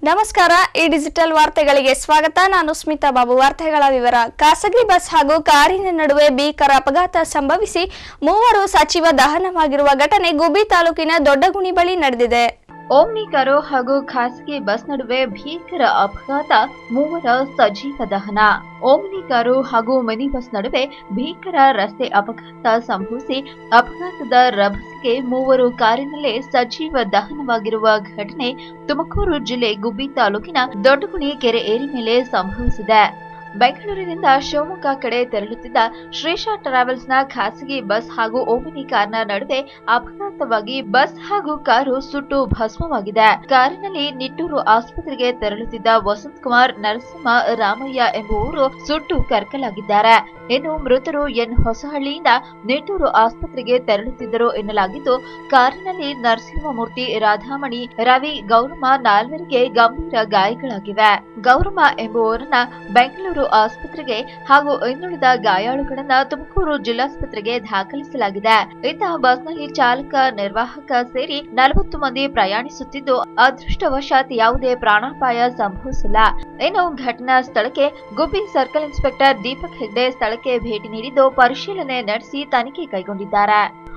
ನಮಸ್ಕಾರ ಈ ಡಿಜಿಟಲ್ ವಾರ್ತೆಗಳಿಗೆ ಸ್ವಾಗತ ನಾನು ಸ್ಮಿತಾ ಬಾಬು ವಾರ್ತೆಗಳ ವಿವರ ಖಾಸಗಿ ಬಸ್ ಹಾಗೂ ಕಾರಿನ ನಡುವೆ ಭೀಕರ ಅಪಘಾತ ಸಂಭವಿಸಿ ಮೂವರು ಸಚಿವ ದಹನವಾಗಿರುವ ಘಟನೆ ಗುಬ್ಬಿ ತಾಲೂಕಿನ ದೊಡ್ಡಗುಣಿ ಬಳಿ ನಡೆದಿದೆ ಓಮ್ನಿ ಕಾರು ಹಾಗೂ ಖಾಸಗಿ ಬಸ್ ನಡುವೆ ಭೀಕರ ಅಪಘಾತ ಮೂವರ ಸಜೀವ ದಹನ ಓಮ್ನಿ ಕಾರು ಹಾಗೂ ಮಿನಿ ಬಸ್ ನಡುವೆ ಭೀಕರ ರಸ್ತೆ ಅಪಘಾತ ಸಂಭವಿಸಿ ಅಪಘಾತದ ರಭಸಕ್ಕೆ ಮೂವರು ಕಾರಿನಲ್ಲೇ ಸಜೀವ ದಹನವಾಗಿರುವ ಘಟನೆ ತುಮಕೂರು ಜಿಲ್ಲೆ ಗುಬ್ಬಿ ತಾಲೂಕಿನ ದೊಡ್ಡಗುಣಿ ಕೆರೆ ಏರಿ ಮೇಲೆ ಸಂಭವಿಸಿದೆ ಬೆಂಗಳೂರಿನಿಂದ ಶಿವಮೊಗ್ಗ ಕಡೆ ತೆರಳುತ್ತಿದ್ದ ಶ್ರೀಶಾ ಟ್ರಾವೆಲ್ಸ್ನ ಖಾಸಗಿ ಬಸ್ ಹಾಗೂ ಓಮಿನಿ ಕಾರ್ನ ನಡುವೆ ಅಪಘಾತವಾಗಿ ಬಸ್ ಹಾಗೂ ಕಾರು ಸುಟ್ಟು ಭಸ್ಮವಾಗಿದೆ ಕಾರಿನಲ್ಲಿ ನಿಟ್ಟೂರು ಆಸ್ಪತ್ರೆಗೆ ತೆರಳುತ್ತಿದ್ದ ವಸಂತ್ ಕುಮಾರ್ ನರಸಿಂಹ ರಾಮಯ್ಯ ಎಂಬುವವರು ಸುಟ್ಟು ಕರ್ಕಲಾಗಿದ್ದಾರೆ ಇನ್ನು ಮೃತರು ಎನ್ ಹೊಸಹಳ್ಳಿಯಿಂದ ನಿಟ್ಟೂರು ಆಸ್ಪತ್ರೆಗೆ ತೆರಳುತ್ತಿದ್ದರು ಎನ್ನಲಾಗಿದ್ದು ಕಾರಿನಲ್ಲಿ ನರಸಿಂಹಮೂರ್ತಿ ರಾಧಾಮಣಿ ರವಿ ಗೌರಮ್ಮ ನಾಲ್ವರಿಗೆ ಗಂಭೀರ ಗಾಯಗಳಾಗಿವೆ ಗೌರಮ್ಮ ಎಂಬುವವರನ್ನ ಬೆಂಗಳೂರು ಆಸ್ಪತ್ರೆಗೆ ಹಾಗೂ ಇನ್ನುಳಿದ ಗಾಯಾಳುಗಳನ್ನ ತುಮಕೂರು ಜಿಲ್ಲಾಸ್ಪತ್ರೆಗೆ ದಾಖಲಿಸಲಾಗಿದೆ ಇತ್ತ ಬಸ್ನಲ್ಲಿ ಚಾಲಕ ನಿರ್ವಾಹಕ ಸೇರಿ ನಲವತ್ತು ಮಂದಿ ಪ್ರಯಾಣಿಸುತ್ತಿದ್ದು ಅದೃಷ್ಟವಶಾತ್ ಯಾವುದೇ ಪ್ರಾಣಾಪಾಯ ಸಂಭವಿಸಿಲ್ಲ ಇನ್ನು ಘಟನಾ ಸ್ಥಳಕ್ಕೆ ಗುಬ್ಬಿ ಸರ್ಕಲ್ ಇನ್ಸ್ಪೆಕ್ಟರ್ ದೀಪಕ್ ಹೆಗ್ಡೆ ಸ್ಥಳಕ್ಕೆ ಭೇಟಿ ನೀಡಿದ್ದು ಪರಿಶೀಲನೆ ನಡೆಸಿ ತನಿಖೆ ಕೈಗೊಂಡಿದ್ದಾರೆ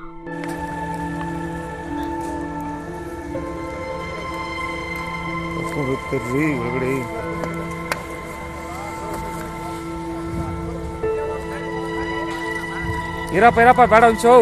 ಕರ್ಕೊಂಡ್ರಿ ಒಳಗಡೆ ಇರಪ್ಪ ಇರಪ್ಪ ಬೇಡ ಒಂದು ಶೋ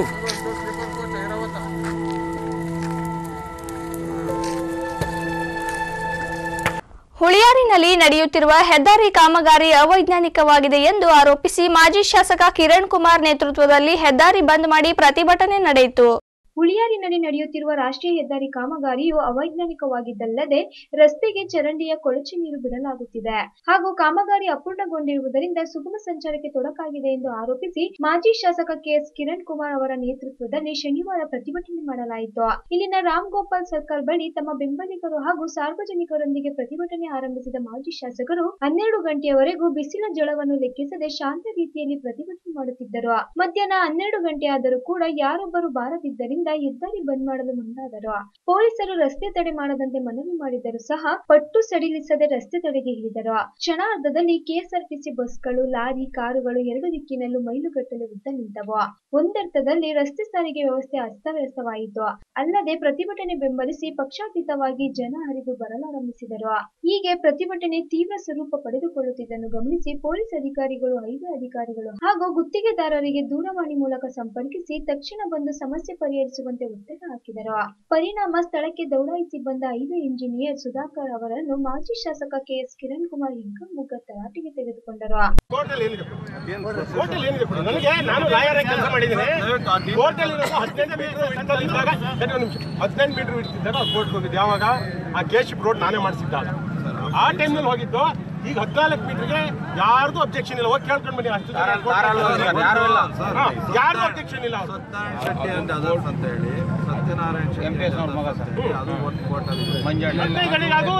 ಹುಳಿಯಾರಿನಲ್ಲಿ ನಡೆಯುತ್ತಿರುವ ಹೆದ್ದಾರಿ ಕಾಮಗಾರಿ ಅವೈಜ್ಞಾನಿಕವಾಗಿದೆ ಎಂದು ಆರೋಪಿಸಿ ಮಾಜಿ ಶಾಸಕ ಕಿರಣ್ ಕುಮಾರ್ ನೇತೃತ್ವದಲ್ಲಿ ಹೆದ್ದಾರಿ ಬಂದ್ ಮಾಡಿ ಪ್ರತಿಭಟನೆ ನಡೆಯಿತು ಹುಳಿಯಾರಿನಲ್ಲಿ ನಡೆಯುತ್ತಿರುವ ರಾಷ್ಟ್ರೀಯ ಹೆದ್ದಾರಿ ಕಾಮಗಾರಿಯು ಅವೈಜ್ಞಾನಿಕವಾಗಿದ್ದಲ್ಲದೆ ರಸ್ತೆಗೆ ಚರಂಡಿಯ ಕೊಳಚೆ ನೀರು ಬಿಡಲಾಗುತ್ತಿದೆ ಹಾಗೂ ಕಾಮಗಾರಿ ಅಪೂರ್ಣಗೊಂಡಿರುವುದರಿಂದ ಸುಗಮ ಸಂಚಾರಕ್ಕೆ ತೊಡಕಾಗಿದೆ ಎಂದು ಆರೋಪಿಸಿ ಮಾಜಿ ಶಾಸಕ ಕೆಎಸ್ ಕಿರಣ್ ಕುಮಾರ್ ಅವರ ನೇತೃತ್ವದಲ್ಲಿ ಶನಿವಾರ ಪ್ರತಿಭಟನೆ ಮಾಡಲಾಯಿತು ಇಲ್ಲಿನ ರಾಮ್ ಗೋಪಾಲ್ ಸರ್ಕಲ್ ಬಳಿ ತಮ್ಮ ಬೆಂಬಲಿಗರು ಹಾಗೂ ಸಾರ್ವಜನಿಕರೊಂದಿಗೆ ಪ್ರತಿಭಟನೆ ಆರಂಭಿಸಿದ ಮಾಜಿ ಶಾಸಕರು ಹನ್ನೆರಡು ಗಂಟೆಯವರೆಗೂ ಬಿಸಿಲ ಜಳವನ್ನು ಲೆಕ್ಕಿಸದೆ ಶಾಂತ ರೀತಿಯಲ್ಲಿ ಪ್ರತಿಭಟನೆ ಮಾಡುತ್ತಿದ್ದರು ಮಧ್ಯಾಹ್ನ ಹನ್ನೆರಡು ಗಂಟೆ ಆದರೂ ಕೂಡ ಯಾರೊಬ್ಬರು ಬಾರದಿದ್ದರಿಂದ ಹೆದ್ದಾರಿ ಬಂದ್ ಮಾಡಲು ಮುಂದಾದರು ಪೊಲೀಸರು ರಸ್ತೆ ತಡೆ ಮಾಡದಂತೆ ಮನವಿ ಮಾಡಿದರೂ ಸಹ ಪಟ್ಟು ಸಡಿಲಿಸದೆ ರಸ್ತೆ ತಡೆಗೆ ಇಳಿದರು ಕ್ಷಣಾರ್ಧದಲ್ಲಿ ಕೆಎಸ್ಆರ್ಟಿಸಿ ಬಸ್ಗಳು ಲಾರಿ ಕಾರುಗಳು ಎರಡು ದಿಕ್ಕಿನಲ್ಲೂ ಮೈಲುಗಟ್ಟಲೆ ಉದ್ದ ನಿಂತವು ಒಂದರ್ಥದಲ್ಲಿ ರಸ್ತೆ ಸಾರಿಗೆ ವ್ಯವಸ್ಥೆ ಅಸ್ತವ್ಯಸ್ತವಾಯಿತು ಅಲ್ಲದೆ ಪ್ರತಿಭಟನೆ ಬೆಂಬಲಿಸಿ ಪಕ್ಷಾತೀತವಾಗಿ ಜನ ಹರಿದು ಬರಲಾರಂಭಿಸಿದರು ಹೀಗೆ ಪ್ರತಿಭಟನೆ ತೀವ್ರ ಸ್ವರೂಪ ಪಡೆದುಕೊಳ್ಳುತ್ತಿದ್ದನ್ನು ಗಮನಿಸಿ ಪೊಲೀಸ್ ಅಧಿಕಾರಿಗಳು ಹೈವೇ ಅಧಿಕಾರಿಗಳು ಹಾಗೂ ಗುತ್ತಿಗೆದಾರರಿಗೆ ದೂರವಾಣಿ ಮೂಲಕ ಸಂಪರ್ಕಿಸಿ ತಕ್ಷಣ ಬಂದು ಸಮಸ್ಯೆ ಪರಿಹರಿಸುವಂತೆ ಒತ್ತಡ ಹಾಕಿದರು ಪರಿಣಾಮ ಸ್ಥಳಕ್ಕೆ ದೌಡಾಯಿಸಿ ಬಂದ ಹೈವೇ ಇಂಜಿನಿಯರ್ ಸುಧಾಕರ್ ಅವರನ್ನು ಮಾಜಿ ಶಾಸಕ ಕೆಎಸ್ ಕಿರಣ್ ಕುಮಾರ್ ಹಿಗ್ಗಮುಗ್ಗ ತರಾಟೆಗೆ ತೆಗೆದುಕೊಂಡರು ಕೋರ್ಟಲ್ ಏನಿದೆ ಕೋರ್ಟಲ್ ಏನಿದೆ ಬಿಡು. ನನಗೆ ನಾನು ಲಾಯರ್ ಆಗಿ ಕೆಲಸ ಮಾಡಿದ್ದೀನಿ ಕೋರ್ಟಲ್ ಇರೋದು ಹದಿನೈದು ಮೀಟರ್ ಇದ್ದಾಗ ಒಂದು ನಿಮಿಷ ಹದಿನೈದು ಮೀಟರ್ ಇಡ್ತಿದ್ದಾಗ ಕೋರ್ಟ್ ಹೋಗಿದ್ದು ಯಾವಾಗ ಆ ಕೇಶಿಪ್ ರೋಡ್ ನಾನೇ ಮಾಡಿಸಿದ್ದಾಗ ಆ ಟೈಮ್ನಲ್ಲಿ ಹೋಗಿದ್ದು ಈಗ ಹದಿನಾಲ್ಕು ಮೀಟರ್ಗೆ ಯಾರ್ದು ಅಬ್ಜೆಕ್ಷನ್ ಇಲ್ಲ ಹೋಗಿ ಕೇಳ್ಕೊಂಡು ಬನ್ನಿ ಅಷ್ಟು ಜನ ಹಾ, ಯಾರ್ದು ಅಬ್ಜೆಕ್ಷನ್ ಇಲ್ಲ ಶೆಟ್ಟಿ ಅಂತ ಅದರ್ಸ್ ಅಂತ ಹೇಳಿ ಸತ್ಯನಾರಾಯಣ ಶೆಟ್ಟಿ ಅಂತ ಅದರ್ಸ್ ಅಂತ ಹೇಳಿ ಅದು ಒಂದು ಕೋರ್ಟಲ್ ಇದೆ ಹದಿನೈದು ಗಡಿಗೆ ಅದು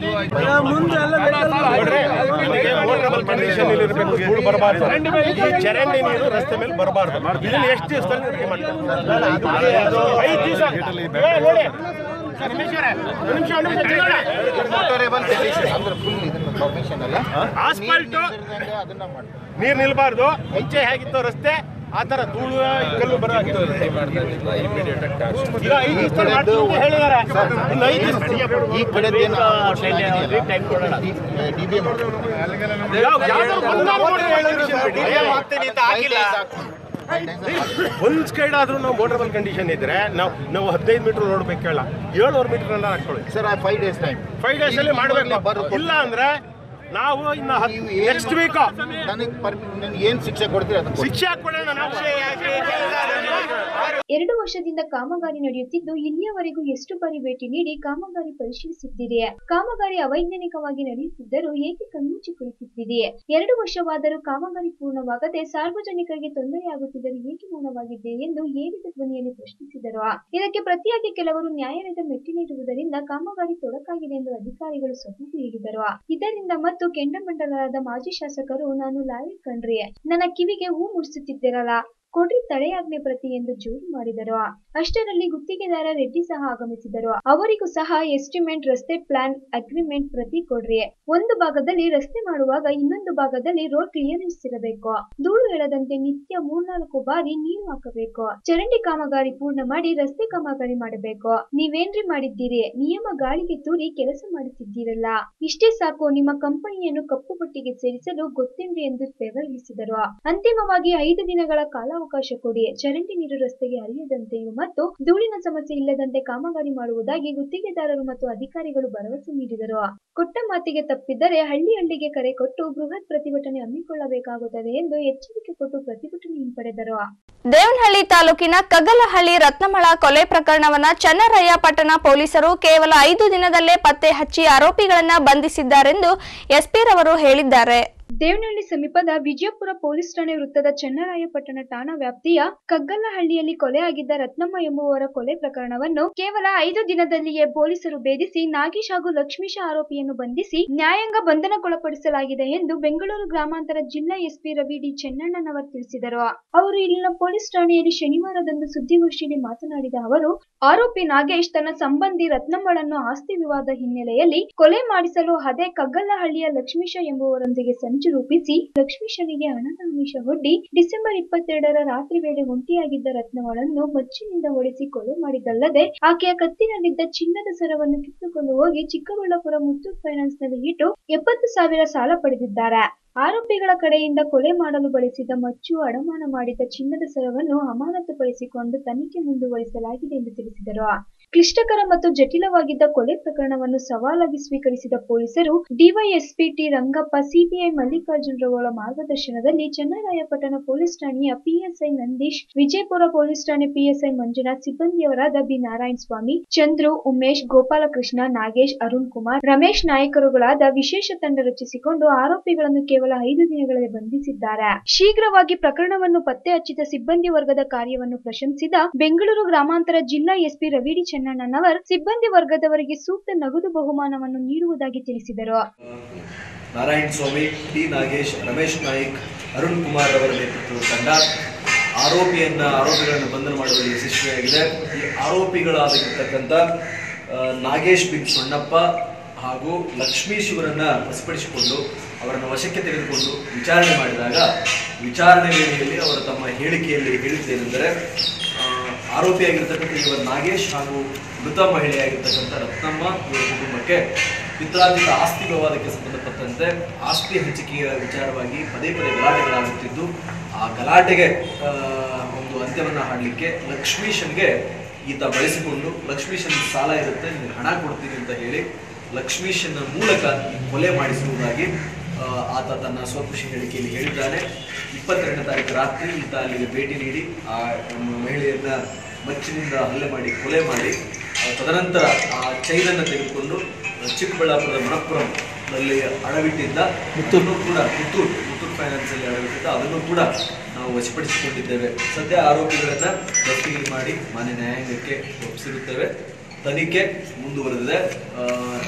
ನನಗೆ ವೋಟಬಲ್ ಕಂಡೀಷನ್ ಇರಬೇಕು ಧೂಳು ಬರಬಾರ್ದು ಈ ಚರಂಡಿ ನೀರು ರಸ್ತೆ ಮೇಲೆ ಬರಬಾರ್ದು ಇದನ್ನ ಎಷ್ಟು ದಿವಸದಲ್ಲಿ ರೆಡಿ ಮಾಡ್ತಾರೆ ಐದು ದಿವಸ ಏ, ನೋಡಿ ಸರ್, ನಿಮಿಷ ಇವ್ರೆ. ಒಂದು ನಿಮಿಷ, ಒಂದು ನಿಮಿಷ ತಿಳ್ಕೊಳ್ಳಿ. ಆಸ್ಫಾಲ್ಟ್ ನೀರು ನಿಲ್ಬಾರ್ದು ಮುಂಚೆ ಹೇಗಿತ್ತು ರಸ್ತೆ ಆ ತರ ಧೂಳು ಕಲ್ಲು ಬರೋ ಹಾಗೆ. ಈಗ ಐದು ದಿವಸದಲ್ಲಿ ಮಾಡ್ತೀವಿ ಅಂತ ಹೇಳಿದ್ದಾರೆ ಇನ್ನು ಐದು ದಿವಸ ಈ ಕಡೆದೇನು ಯಾವ- ಯಾವ್ದಾದ್ರು ಒಂದಾದ್ರು ಮಾಡಿ ಹೇಳಿ. ಒಂದ್ ಸೈಡ್ ಆದ್ರೂ ನಾವು ಮೋಟರಬಲ್ ಕಂಡೀಷನ್ ಇದ್ರೆ ನಾವು ನಾವು ಹದಿನೈದು ಮೀಟರ್ ರೋಡ್ ಬೇಕು ಕೇಳ ಏಳುವರೆ ಮೀಟರ್ ಅನ್ನ ಹಾಕೊಳ್ಳಿ sir five days time five days ಅಲ್ಲಿ ಮಾಡಬೇಕು ಇಲ್ಲ ಅಂದ್ರೆ ನಾವು ಇನ್ನ ನೆಕ್ಸ್ಟ್ ವೀಕ್ ನನಗೆ ಪರ್ಮಿಟ್ ಏನ್ ಶಿಕ್ಷೆ ಕೊಡ್ತೀರಿ ಅದನ್ನ ಕೊಡಿ. ಶಿಕ್ಷೆ ಹಾಕೊಳ್ಳೋಣ ನಾವು ಎರಡು ವರ್ಷದಿಂದ ಕಾಮಗಾರಿ ನಡೆಯುತ್ತಿದ್ದು ಇಲ್ಲಿಯವರೆಗೂ ಎಷ್ಟು ಬಾರಿ ಭೇಟಿ ನೀಡಿ ಕಾಮಗಾರಿ ಪರಿಶೀಲಿಸಿದ್ದೀರಿ ಕಾಮಗಾರಿ ಅವೈಜ್ಞಾನಿಕವಾಗಿ ನಡೆಯುತ್ತಿದ್ದರೂ ಏಕೆ ಕಣ್ಮುಚ್ಚಿ ಕುಳಿತಿದ್ದೀರಿ ಎರಡು ವರ್ಷವಾದರೂ ಕಾಮಗಾರಿ ಪೂರ್ಣವಾಗದೆ ಸಾರ್ವಜನಿಕರಿಗೆ ತೊಂದರೆಯಾಗುತ್ತಿದ್ದರೂ ಏಕೆ ಮೌನವಾಗಿದ್ದೀರಿ ಎಂದು ಏರಿದ ಧ್ವನಿಯಲ್ಲಿ ಪ್ರಶ್ನಿಸಿದರು ಇದಕ್ಕೆ ಪ್ರತಿಯಾಗಿ ಕೆಲವರು ನ್ಯಾಯಾಲಯದ ಮೆಟ್ಟಿಲೇರುವುದರಿಂದ ಕಾಮಗಾರಿ ತೊಡಕಾಗಿದೆ ಎಂದು ಅಧಿಕಾರಿಗಳು ಸಬೂಬು ನೀಡಿದರು ಇದರಿಂದ ಮತ್ತು ಕೆಂಡಮಂಡಲರಾದ ಮಾಜಿ ಶಾಸಕರು ನಾನು ಲಾಯರ್ ಕಣ್ರಿ ನನ್ನ ಕಿವಿಗೆ ಹೂ ಮುಡಿಸುತ್ತಿದ್ದೀರಲ್ಲ ಕೊಡ್ರಿ ತಡೆಯಾಜ್ಞೆ ಪ್ರತಿ ಎಂದು ಜೋರು ಮಾಡಿದರು ಅಷ್ಟರಲ್ಲಿ ಗುತ್ತಿಗೆದಾರ ರೆಡ್ಡಿ ಸಹ ಆಗಮಿಸಿದರು ಅವರಿಗೂ ಸಹ ಎಸ್ಟಿಮೇಟ್ ರಸ್ತೆ ಪ್ಲಾನ್ ಅಗ್ರಿಮೆಂಟ್ ಪ್ರತಿ ಕೊಡ್ರಿ ಒಂದು ಭಾಗದಲ್ಲಿ ರಸ್ತೆ ಮಾಡುವಾಗ ಇನ್ನೊಂದು ಭಾಗದಲ್ಲಿ ರೋಡ್ ಕ್ಲಿಯರೆನ್ಸ್ ಇರಬೇಕು ಧೂಳು ಹೇಳದಂತೆ ನಿತ್ಯ ಮೂರ್ನಾಲ್ಕು ಬಾರಿ ನೀರು ಹಾಕಬೇಕು ಚರಂಡಿ ಕಾಮಗಾರಿ ಪೂರ್ಣ ಮಾಡಿ ರಸ್ತೆ ಕಾಮಗಾರಿ ಮಾಡಬೇಕು ನೀವೇನ್ರಿ ಮಾಡಿದ್ದೀರಿ ನಿಯಮ ಗಾಳಿಗೆ ತೂರಿ ಕೆಲಸ ಮಾಡುತ್ತಿದ್ದೀರಲ್ಲ ಇಷ್ಟೇ ಸಾಕು ನಿಮ್ಮ ಕಂಪನಿಯನ್ನು ಕಪ್ಪು ಪಟ್ಟಿಗೆ ಸೇರಿಸಲು ಗೊತ್ತೇನ್ರಿ ಎಂದು ಬೆವರಿಸಿದರು ಅಂತಿಮವಾಗಿ ಐದು ದಿನಗಳ ಕಾಲಾವಕಾಶ ಕೊಡಿ ಚರಂಡಿ ನೀರು ರಸ್ತೆಗೆ ಹರಿಯದಂತೆಯೂ ಮತ್ತು ಧೂಳಿನ ಸಮಸ್ಯೆ ಇಲ್ಲದಂತೆ ಕಾಮಗಾರಿ ಮಾಡುವುದಾಗಿ ಗುತ್ತಿಗೆದಾರರು ಮತ್ತು ಅಧಿಕಾರಿಗಳು ಭರವಸೆ ನೀಡಿದರು ಕೊಟ್ಟ ಮಾತಿಗೆ ತಪ್ಪಿದ್ದರೆ ಹಳ್ಳಿ ಹಳ್ಳಿಗೆ ಕರೆ ಕೊಟ್ಟು ಬೃಹತ್ ಪ್ರತಿಭಟನೆ ಹಮ್ಮಿಕೊಳ್ಳಬೇಕಾಗುತ್ತದೆ ಎಂದು ಎಚ್ಚರಿಕೆ ಕೊಟ್ಟು ಪ್ರತಿಭಟನೆ ಹಿಂಪಡೆದರು ದೇವನಹಳ್ಳಿ ತಾಲೂಕಿನ ಕಗಲಹಳ್ಳಿ ರತ್ನಮಳ ಕೊಲೆ ಪ್ರಕರಣವನ್ನ ಚನ್ನರಾಯ ಪಟ್ಟಣ ಪೊಲೀಸರು ಕೇವಲ ಐದು ದಿನದಲ್ಲೇ ಪತ್ತೆ ಹಚ್ಚಿ ಆರೋಪಿಗಳನ್ನ ಬಂಧಿಸಿದ್ದಾರೆಂದು ಎಸ್ಪಿ ರವರು ಹೇಳಿದ್ದಾರೆ ದೇವನಹಳ್ಳಿ ಸಮೀಪದ ವಿಜಯಪುರ ಪೊಲೀಸ್ ಠಾಣೆ ವೃತ್ತದ ಚನ್ನರಾಯಪಟ್ಟಣ ಠಾಣಾ ವ್ಯಾಪ್ತಿಯ ಕಗ್ಗಲ್ಲಹಳ್ಳಿಯಲ್ಲಿ ಕೊಲೆಯಾಗಿದ್ದ ರತ್ನಮ್ಮ ಎಂಬುವವರ ಕೊಲೆ ಪ್ರಕರಣವನ್ನು ಕೇವಲ ಐದು ದಿನದಲ್ಲಿಯೇ ಪೊಲೀಸರು ಭೇದಿಸಿ ನಾಗೇಶ್ ಹಾಗೂ ಲಕ್ಷ್ಮೀಶ ಆರೋಪಿಯನ್ನು ಬಂಧಿಸಿ ನ್ಯಾಯಾಂಗ ಬಂಧನಕ್ಕೊಳಪಡಿಸಲಾಗಿದೆ ಎಂದು ಬೆಂಗಳೂರು ಗ್ರಾಮಾಂತರ ಜಿಲ್ಲಾ ಎಸ್ಪಿ ರವಿ ಡಿ ಚೆನ್ನಣ್ಣನವರ್ ತಿಳಿಸಿದರು ಅವರು ಇಲ್ಲಿನ ಪೊಲೀಸ್ ಠಾಣೆಯಲ್ಲಿ ಶನಿವಾರದಂದು ಸುದ್ದಿಗೋಷ್ಠಿಯಲ್ಲಿ ಮಾತನಾಡಿದ ಅವರು ಆರೋಪಿ ನಾಗೇಶ್ ತನ್ನ ಸಂಬಂಧಿ ರತ್ನಮ್ಮಳನ್ನು ಆಸ್ತಿ ವಿವಾದ ಹಿನ್ನೆಲೆಯಲ್ಲಿ ಕೊಲೆ ಮಾಡಿಸಲು ಅದೇ ಕಗ್ಗಲ್ಲಹಳ್ಳಿಯ ಲಕ್ಷ್ಮೀಶ ಎಂಬುವರೊಂದಿಗೆ ಸಂಚು ರೂಪಿಸಿ ಲಕ್ಷ್ಮೀಶನಿಗೆ ಹಣದ ಆಮಿಷ ಒಡ್ಡಿ ಡಿಸೆಂಬರ್ ಇಪ್ಪತ್ತೆರಡರ ರಾತ್ರಿ ವೇಳೆ ಒಂಟಿಯಾಗಿದ್ದ ರತ್ನವಳನ್ನು ಮಚ್ಚಿನಿಂದ ಹೊಡೆಸಿ ಕೊಲೆ ಮಾಡಿದ್ದಲ್ಲದೆ ಆಕೆಯ ಕತ್ತಿನಲ್ಲಿದ್ದ ಚಿನ್ನದ ಸರವನ್ನು ಕಿತ್ತುಕೊಂಡು ಹೋಗಿ ಚಿಕ್ಕಬಳ್ಳಾಪುರ ಮುತ್ತೂಟ್ ಫೈನಾನ್ಸ್ ನಲ್ಲಿ ಇಟ್ಟು ಎಪ್ಪತ್ತು ಸಾವಿರ ಸಾಲ ಪಡೆದಿದ್ದಾರೆ ಆರೋಪಿಗಳ ಕಡೆಯಿಂದ ಕೊಲೆ ಮಾಡಲು ಬಳಸಿದ ಮಚ್ಚು ಅಡಮಾನ ಮಾಡಿದ್ದ ಚಿನ್ನದ ಸರವನ್ನು ಅಮಾನತುಪಡಿಸಿಕೊಂಡು ತನಿಖೆ ಮುಂದುವರಿಸಲಾಗಿದೆ ಎಂದು ತಿಳಿಸಿದರು ಕ್ಲಿಷ್ಟಕರ ಮತ್ತು ಜಟಿಲವಾಗಿದ್ದ ಕೊಲೆ ಪ್ರಕರಣವನ್ನು ಸವಾಲಾಗಿ ಸ್ವೀಕರಿಸಿದ ಪೊಲೀಸರು DySP T Rangappa CBI Mallikarjun ರವರ ಮಾರ್ಗದರ್ಶನದಲ್ಲಿ ಚನ್ನರಾಯಪಟ್ಟಣ ಪೊಲೀಸ್ ಠಾಣೆಯ ಪಿಎಸ್ಐ ನಂದೀಶ್ ವಿಜಯಪುರ ಪೊಲೀಸ್ ಠಾಣೆ ಪಿಎಸ್ಐ ಮಂಜುನಾಥ್ ಸಿಬ್ಬಂದಿಯವರಾದ ಬಿ ನಾರಾಯಣ ಸ್ವಾಮಿ ಚಂದ್ರು ಉಮೇಶ್ ಗೋಪಾಲಕೃಷ್ಣ ನಾಗೇಶ್ ಅರುಣ್ ಕುಮಾರ್ ರಮೇಶ್ ನಾಯಕರುಗಳಾದ ವಿಶೇಷ ತಂಡ ರಚಿಸಿಕೊಂಡು ಆರೋಪಿಗಳನ್ನು ಕೇವಲ ಐದು ದಿನಗಳಲ್ಲಿ ಬಂಧಿಸಿದ್ದಾರೆ ಶೀಘ್ರವಾಗಿ ಪ್ರಕರಣವನ್ನು ಪತ್ತೆ ಹಚ್ಚಿದ ಸಿಬ್ಬಂದಿ ವರ್ಗದ ಕಾರ್ಯವನ್ನು ಪ್ರಶಂಸಿದ ಬೆಂಗಳೂರು ಗ್ರಾಮಾಂತರ ಜಿಲ್ಲಾ ಎಸ್ಪಿ ರವಿಡಿ ಚೆನ್ನಣ್ಣನವರ್ ಸಿಬ್ಬಂದಿ ವರ್ಗದವರಿಗೆ ಸೂಕ್ತ ನಗದು ಬಹುಮಾನವನ್ನು ನೀಡುವುದಾಗಿ ತಿಳಿಸಿದರು ನಾರಾಯಣ ಸ್ವಾಮಿ ಟಿ ನಾಗೇಶ್ ರಮೇಶ್ ನಾಯ್ಕ್ ಅರುಣ್ ಕುಮಾರ್ ಅವರ ನೇತೃತ್ವದ ತಂಡ ಆರೋಪಿಯನ್ನ ಆರೋಪಿಗಳನ್ನು ಬಂಧನ ಮಾಡುವಲ್ಲಿ ಯಶಸ್ವಿಯಾಗಿದೆ ಈ ಆರೋಪಿಗಳಾಗಿರ್ತಕ್ಕಂಥ ಆ, ನಾಗೇಶ್ ಬಿನ್ ಸೊಣ್ಣಪ್ಪ ಹಾಗೂ ಲಕ್ಷ್ಮೀಶ್ ಇವರನ್ನ ವಶಪಡಿಸಿಕೊಂಡು ಅವರನ್ನು ವಶಕ್ಕೆ ತೆಗೆದುಕೊಂಡು ವಿಚಾರಣೆ ಮಾಡಿದಾಗ ವಿಚಾರಣೆ ವೇಳೆಯಲ್ಲಿ ಅವರು ತಮ್ಮ ಹೇಳಿಕೆಯಲ್ಲಿ ಹೇಳಿದ್ದೇನೆಂದರೆ ಆ, ಆರೋಪಿಯಾಗಿರ್ತಕ್ಕಂಥ ಇವರ ನಾಗೇಶ್ ಹಾಗೂ ಮೃತ ಮಹಿಳೆಯಾಗಿರ್ತಕ್ಕಂಥ ರತ್ನಮ್ಮ ಇವರ ಕುಟುಂಬಕ್ಕೆ ಪಿತ್ರಾರ್ಜಿತ ಆಸ್ತಿ ವಿವಾದಕ್ಕೆ ಸಂಬಂಧಪಟ್ಟಂತೆ ಆಸ್ತಿ ಹಂಚಿಕೆಯ ವಿಚಾರವಾಗಿ ಪದೇ ಪದೇ ಗಲಾಟೆಗಳಾಗುತ್ತಿದ್ದು ಆ ಗಲಾಟೆಗೆ ಆ, ಒಂದು ಅಂತ್ಯವನ್ನು ಹಾಡಲಿಕ್ಕೆ ಲಕ್ಷ್ಮೀಶನ್ಗೆ ಈತ ಬಳಸಿಕೊಂಡು ಲಕ್ಷ್ಮೀಶನ್ ಸಾಲ ಇರುತ್ತೆ ನಿನಗೆ ಹಣ ಕೊಡ್ತೀನಿ ಅಂತ ಹೇಳಿ ಲಕ್ಷ್ಮೀಶನ ಮೂಲಕ ಈ ಕೊಲೆ ಮಾಡಿಸುವುದಾಗಿ ಆ, ಆತ ತನ್ನ ಸ್ವಖುಷಿ ಹೇಳಿಕೆಯಲ್ಲಿ ಹೇಳಿದ್ದಾನೆ ಇಪ್ಪತ್ತೆರಡನೇ ತಾರೀಕು ರಾತ್ರಿ ಈತ ಅಲ್ಲಿಗೆ ಭೇಟಿ ನೀಡಿ ಆ ಮಹಿಳೆಯನ್ನ ಮಚ್ಚಿನಿಂದ ಹಲ್ಲೆ ಮಾಡಿ ಕೊಲೆ ಮಾಡಿ ಆ, ತದನಂತರ ಆ ಚೈನನ್ನು ತೆಗೆದುಕೊಂಡು ಚಿಕ್ಕಬಳ್ಳಾಪುರದ ಮಣಪುರಂನಲ್ಲಿ ಅಡವಿಟ್ಟಿದ್ದ ಮುತ್ತನ್ನು ಕೂಡ ಮುತ್ತೂಟ್ ಮುತ್ತೂಟ್ ಫೈನಾನ್ಸಲ್ಲಿ ಅಡವಿಟ್ಟಿದ್ದ ಅದನ್ನು ಕೂಡ ನಾವು ವಶಪಡಿಸಿಕೊಂಡಿದ್ದೇವೆ ಸದ್ಯ ಆರೋಪಿಗಳನ್ನ ದಸ್ತಗಿರಿ ಮಾಡಿ ಮಾನ್ಯ ನ್ಯಾಯಾಂಗಕ್ಕೆ ಒಪ್ಪಿಸಿರುತ್ತೇವೆ ತನಿಖೆ ಮುಂದುವರೆದಿದೆ ಆ,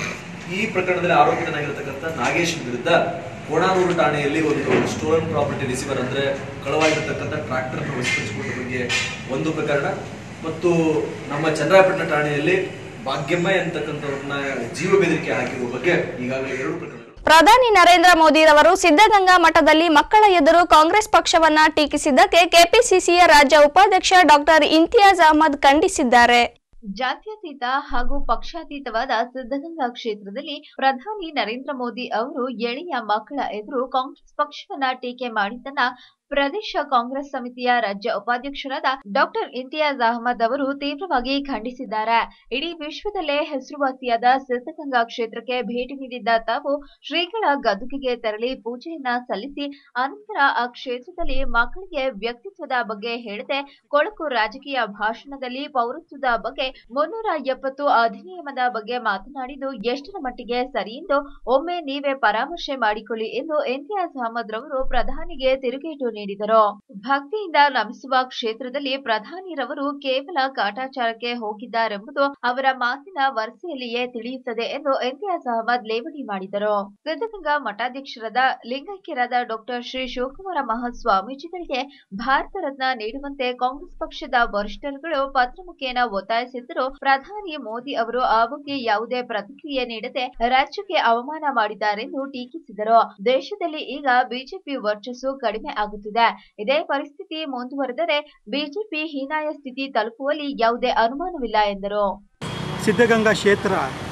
ಈ ಪ್ರಕರಣದಲ್ಲಿ ಆರೋಪಿತನಾಗಿರತಕ್ಕಂಥ ನಾಗೇಶ್ ವಿರುದ್ಧ ಕೋಣಾನೂರು ಠಾಣೆಯಲ್ಲಿ ಒಂದು ಸ್ಟೋಲನ್ ಪ್ರಾಪರ್ಟಿ ರಿಸೀವರ್ ಅಂದ್ರೆ ಕಳವಾಗಿರತಕ್ಕಂಥ ಟ್ರಾಕ್ಟರ್ ವಶಪಡಿಸಿಕೊಂಡ ಬಗ್ಗೆ ಒಂದು ಪ್ರಕರಣ ಮತ್ತು ನಮ್ಮ ಚಂದ್ರಾಪಟ್ಟಣ ಠಾಣೆಯಲ್ಲಿ ಭಾಗ್ಯಮ್ಮ ಎಂತಕ್ಕಂಥವ್ರನ್ನ ಜೀವ ಬೆದರಿಕೆ ಹಾಕಿರುವ ಬಗ್ಗೆ ಈಗಾಗಲೇ ಎರಡು ಪ್ರಕರಣಗಳು ಪ್ರಧಾನಿ ನರೇಂದ್ರ ಮೋದಿರವರು ಸಿದ್ದಗಂಗಾ ಮಠದಲ್ಲಿ ಮಕ್ಕಳ ಎದುರು ಕಾಂಗ್ರೆಸ್ ಪಕ್ಷವನ್ನ ಟೀಕಿಸಿದ್ದಕ್ಕೆ ಕೆಪಿಸಿಸಿಯ ರಾಜ್ಯ ಉಪಾಧ್ಯಕ್ಷ ಡಾಕ್ಟರ್ ಇಂತಿಯಾಜ್ ಅಹಮದ್ ಖಂಡಿಸಿದ್ದಾರೆ ಜಾತ್ಯತೀತ ಹಾಗೂ ಪಕ್ಷಾತೀತವಾದ ಸಿದ್ಧಗಂಗಾ ಕ್ಷೇತ್ರದಲ್ಲಿ ಪ್ರಧಾನಿ ನರೇಂದ್ರ ಮೋದಿ ಅವರು ಎಳೆಯ ಮಕ್ಕಳ ಎದುರು ಕಾಂಗ್ರೆಸ್ ಪಕ್ಷವನ್ನ ಟೀಕೆ ಮಾಡಿದ್ದನ್ನ ಪ್ರದೇಶ ಕಾಂಗ್ರೆಸ್ ಸಮಿತಿಯ ರಾಜ್ಯ ಉಪಾಧ್ಯಕ್ಷರಾದ ಡಾಕ್ಟರ್ ಇಂತಿಯಾಜ್ ಅಹಮದ್ ಅವರು ತೀವ್ರವಾಗಿ ಖಂಡಿಸಿದ್ದಾರೆ ಇಡೀ ವಿಶ್ವದಲ್ಲೇ ಹೆಸರುವಾಸಿಯಾದ ಸಿದ್ಧಗಂಗಾ ಕ್ಷೇತ್ರಕ್ಕೆ ಭೇಟಿ ನೀಡಿದ್ದ ತಾವು ಶ್ರೀಗಳ ಗದುಗಿಗೆ ತೆರಳಿ ಪೂಜೆಯನ್ನ ಸಲ್ಲಿಸಿ ಅನಂತರ ಆ ಕ್ಷೇತ್ರದಲ್ಲಿ ಮಕ್ಕಳಿಗೆ ವ್ಯಕ್ತಿತ್ವದ ಬಗ್ಗೆ ಹೇಳದೆ ಕೊಳಕು ರಾಜಕೀಯ ಭಾಷಣದಲ್ಲಿ ಪೌರತ್ವದ ಬಗ್ಗೆ ಮುನ್ನೂರ ಎಪ್ಪತ್ತು ಅಧಿನಿಯಮದ ಬಗ್ಗೆ ಮಾತನಾಡಿದ್ದು ಎಷ್ಟರ ಮಟ್ಟಿಗೆ ಸರಿ ಎಂದು ಒಮ್ಮೆ ನೀವೇ ಪರಾಮರ್ಶೆ ಮಾಡಿಕೊಳ್ಳಿ ಎಂದು ಇಂತಿಯಾಜ್ ಅಹಮದ್ ರವರು ಪ್ರಧಾನಿಗೆ ತಿರುಗೇಟು ನೀಡಿದರು ಭಕ್ತಿಯಿಂದ ನಮಿಸುವ ಕ್ಷೇತ್ರದಲ್ಲಿ ಪ್ರಧಾನಿರವರು ಕೇವಲ ಕಾಟಾಚಾರಕ್ಕೆ ಹೋಗಿದ್ದಾರೆಂಬುದು ಅವರ ಮಾತಿನ ವರಸೆಯಲ್ಲಿಯೇ ತಿಳಿಯುತ್ತದೆ ಎಂದು ಇಂತಿಯಾಜ್ ಅಹಮದ್ ಲೇವಡಿ ಮಾಡಿದರು ಸಿದ್ಧಗಂಗಾ ಮಠಾಧ್ಯಕ್ಷರಾದ ಲಿಂಗೈಕ್ಯರಾದ ಡಾಕ್ಟರ್ ಶ್ರೀ ಶಿವಕುಮಾರ ಮಹಾಸ್ವಾಮೀಜಿಗಳಿಗೆ ಭಾರತ ರತ್ನ ನೀಡುವಂತೆ ಕಾಂಗ್ರೆಸ್ ಪಕ್ಷದ ವರಿಷ್ಠರುಗಳು ಪತ್ರ ಮುಖೇನ ಒತ್ತಾಯಿಸಿದ್ದರೂ ಪ್ರಧಾನಿ ಮೋದಿ ಅವರು ಆ ಬಗ್ಗೆ ಯಾವುದೇ ಪ್ರತಿಕ್ರಿಯೆ ನೀಡದೆ ರಾಜ್ಯಕ್ಕೆ ಅವಮಾನ ಮಾಡಿದ್ದಾರೆಂದು ಟೀಕಿಸಿದರು ದೇಶದಲ್ಲಿ ಈಗ ಬಿಜೆಪಿ ವರ್ಚಸ್ಸು ಕಡಿಮೆ ಆಗುತ್ತಿದೆ ಇದೇ ಪರಿಸ್ಥಿತಿ ಮುಂದುವರೆದರೆ ಬಿಜೆಪಿ ಹೀನಾಯ ಸ್ಥಿತಿ ತಲುಪುವಲ್ಲಿ ಯಾವುದೇ ಅನುಮಾನವಿಲ್ಲ ಎಂದರು ಸಿದ್ಧಗಂಗಾ ಕ್ಷೇತ್ರ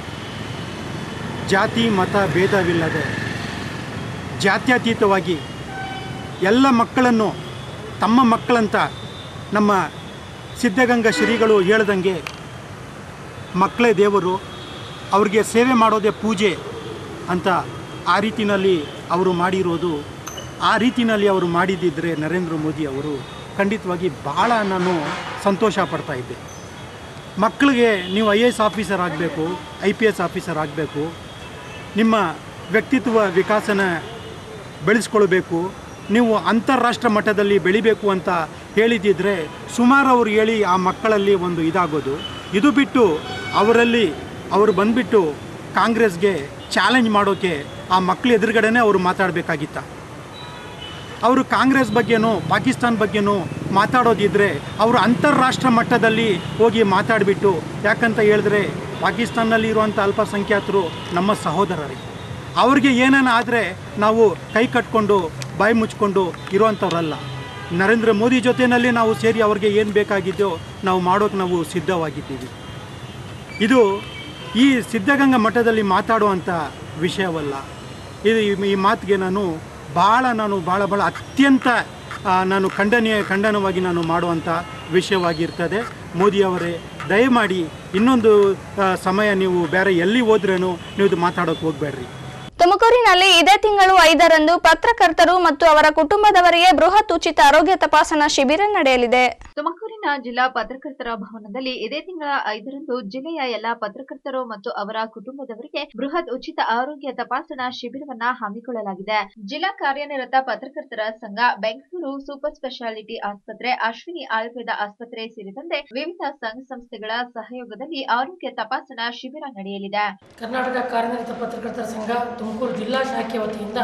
ಜಾತಿ ಮತ ಭೇದವಿಲ್ಲದೆ ಜಾತ್ಯತೀತವಾಗಿ ಎಲ್ಲ ಮಕ್ಕಳನ್ನು ತಮ್ಮ ಮಕ್ಕಳಂತ ನಮ್ಮ ಸಿದ್ಧಗಂಗಾ ಶ್ರೀಗಳು ಹೇಳ್ದಂಗೆ ಮಕ್ಕಳೇ ದೇವರು ಅವ್ರಿಗೆ ಸೇವೆ ಮಾಡೋದೇ ಪೂಜೆ ಅಂತ ಆ ರೀತಿಯಲ್ಲಿ ಅವರು ಮಾಡಿರೋದು ಆ ರೀತಿಯಲ್ಲಿ ಅವರು ಮಾಡಿದ್ದಿದ್ದರೆ ನರೇಂದ್ರ ಮೋದಿ ಅವರು ಖಂಡಿತವಾಗಿ ಭಾಳ ನಾನು ಸಂತೋಷ ಪಡ್ತಾ ಇದ್ದೆ ಮಕ್ಕಳಿಗೆ ನೀವು ಐ ಎ ಎಸ್ ಆಫೀಸರ್ ಆಗಬೇಕು ಐ ಪಿ ಎಸ್ ಆಫೀಸರ್ ಆಗಬೇಕು ನಿಮ್ಮ ವ್ಯಕ್ತಿತ್ವ ವಿಕಾಸನ ಬೆಳೆಸ್ಕೊಳ್ಬೇಕು ನೀವು ಅಂತಾರಾಷ್ಟ್ರ ಮಟ್ಟದಲ್ಲಿ ಬೆಳಿಬೇಕು ಅಂತ ಹೇಳಿದ್ದಿದ್ರೆ ಸುಮಾರು ಅವರು ಹೇಳಿ ಆ ಮಕ್ಕಳಲ್ಲಿ ಒಂದು ಇದಾಗೋದು ಇದು ಬಿಟ್ಟು ಅವರಲ್ಲಿ ಅವರು ಬಂದುಬಿಟ್ಟು ಕಾಂಗ್ರೆಸ್ಗೆ ಚಾಲೆಂಜ್ ಮಾಡೋಕ್ಕೆ ಆ ಮಕ್ಕಳ ಎದುರುಗಡೆನೇ ಅವರು ಮಾತಾಡಬೇಕಾಗಿತ್ತ ಅವರು ಕಾಂಗ್ರೆಸ್ ಬಗ್ಗೆನೋ ಪಾಕಿಸ್ತಾನ ಬಗ್ಗೆನೋ ಮಾತಾಡೋದಿದ್ರೆ ಅವರು ಅಂತಾರಾಷ್ಟ್ರ ಮಟ್ಟದಲ್ಲಿ ಹೋಗಿ ಮಾತಾಡಿಬಿಟ್ಟು ಯಾಕಂತ ಹೇಳಿದ್ರೆ ಪಾಕಿಸ್ತಾನಲ್ಲಿ ಇರುವಂಥ ಅಲ್ಪಸಂಖ್ಯಾತರು ನಮ್ಮ ಸಹೋದರರೇ ಅವ್ರಿಗೆ ಏನೇನು ಆದರೆ ನಾವು ಕೈ ಕಟ್ಕೊಂಡು ಬಾಯಿ ಮುಚ್ಕೊಂಡು ಇರುವಂಥವ್ರಲ್ಲ ನರೇಂದ್ರ ಮೋದಿ ಜೊತೆಯಲ್ಲಿ ನಾವು ಸೇರಿ ಅವ್ರಿಗೆ ಏನು ಬೇಕಾಗಿದ್ದೋ ನಾವು ಮಾಡೋಕ್ಕೆ ನಾವು ಸಿದ್ಧವಾಗಿದ್ದೀವಿ ಇದು ಈ ಸಿದ್ಧಗಂಗಾ ಮಠದಲ್ಲಿ ಮಾತಾಡುವಂಥ ವಿಷಯವಲ್ಲ ಇದು ಈ- ಈ ಮಾತಿಗೆ ನಾನು ಭಾಳ ನಾನು ಭಾಳ ಭಾಳ ಅತ್ಯಂತ ಆ, ನಾನು ಖಂಡನೀಯ ಖಂಡನವಾಗಿ ನಾನು ಮಾಡುವಂಥ ವಿಷಯವಾಗಿರ್ತದೆ ಮೋದಿಯವರೇ ದಯಮಾಡಿ ಇನ್ನೊಂದು ಆ, ಸಮಯ ನೀವು ಬೇರೆ ಎಲ್ಲಿ ಹೋದ್ರೇನು ನೀವು ಇದು ಮಾತಾಡೋಕೆ ಹೋಗಬೇಡ್ರಿ ತುಮಕೂರಿನಲ್ಲಿ ಇದೇ ತಿಂಗಳು ಐದರಂದು ಪತ್ರಕರ್ತರು ಮತ್ತು ಅವರ ಕುಟುಂಬದವರಿಗೆ ಬೃಹತ್ ಉಚಿತ ಆರೋಗ್ಯ ತಪಾಸಣಾ ಶಿಬಿರ ನಡೆಯಲಿದೆ ತುಮಕೂರಿನ ಜಿಲ್ಲಾ ಪತ್ರಕರ್ತರ ಭವನದಲ್ಲಿ ಇದೇ ತಿಂಗಳ ಐದರಂದು ಜಿಲ್ಲೆಯ ಎಲ್ಲಾ ಪತ್ರಕರ್ತರು ಮತ್ತು ಅವರ ಕುಟುಂಬದವರಿಗೆ ಬೃಹತ್ ಉಚಿತ ಆರೋಗ್ಯ ತಪಾಸಣಾ ಶಿಬಿರವನ್ನ ಹಮ್ಮಿಕೊಳ್ಳಲಾಗಿದೆ ಜಿಲ್ಲಾ ಕಾರ್ಯನಿರತ ಪತ್ರಕರ್ತರ ಸಂಘ ಬೆಂಗಳೂರು ಸೂಪರ್ ಸ್ಪೆಷಾಲಿಟಿ ಆಸ್ಪತ್ರೆ ಅಶ್ವಿನಿ ಆಯುರ್ವೇದ ಆಸ್ಪತ್ರೆ ಸೇರಿದಂತೆ ವಿವಿಧ ಸಂಘ ಸಂಸ್ಥೆಗಳ ಸಹಯೋಗದಲ್ಲಿ ಆರೋಗ್ಯ ತಪಾಸಣಾ ಶಿಬಿರ ನಡೆಯಲಿದೆ ಕರ್ನಾಟಕ ಕಾರ್ಯನಿರತ ಪತ್ರಕರ್ತರ ಸಂಘ ತುಮಕೂರು ಜಿಲ್ಲಾ ಶಾಖೆ ವತಿಯಿಂದ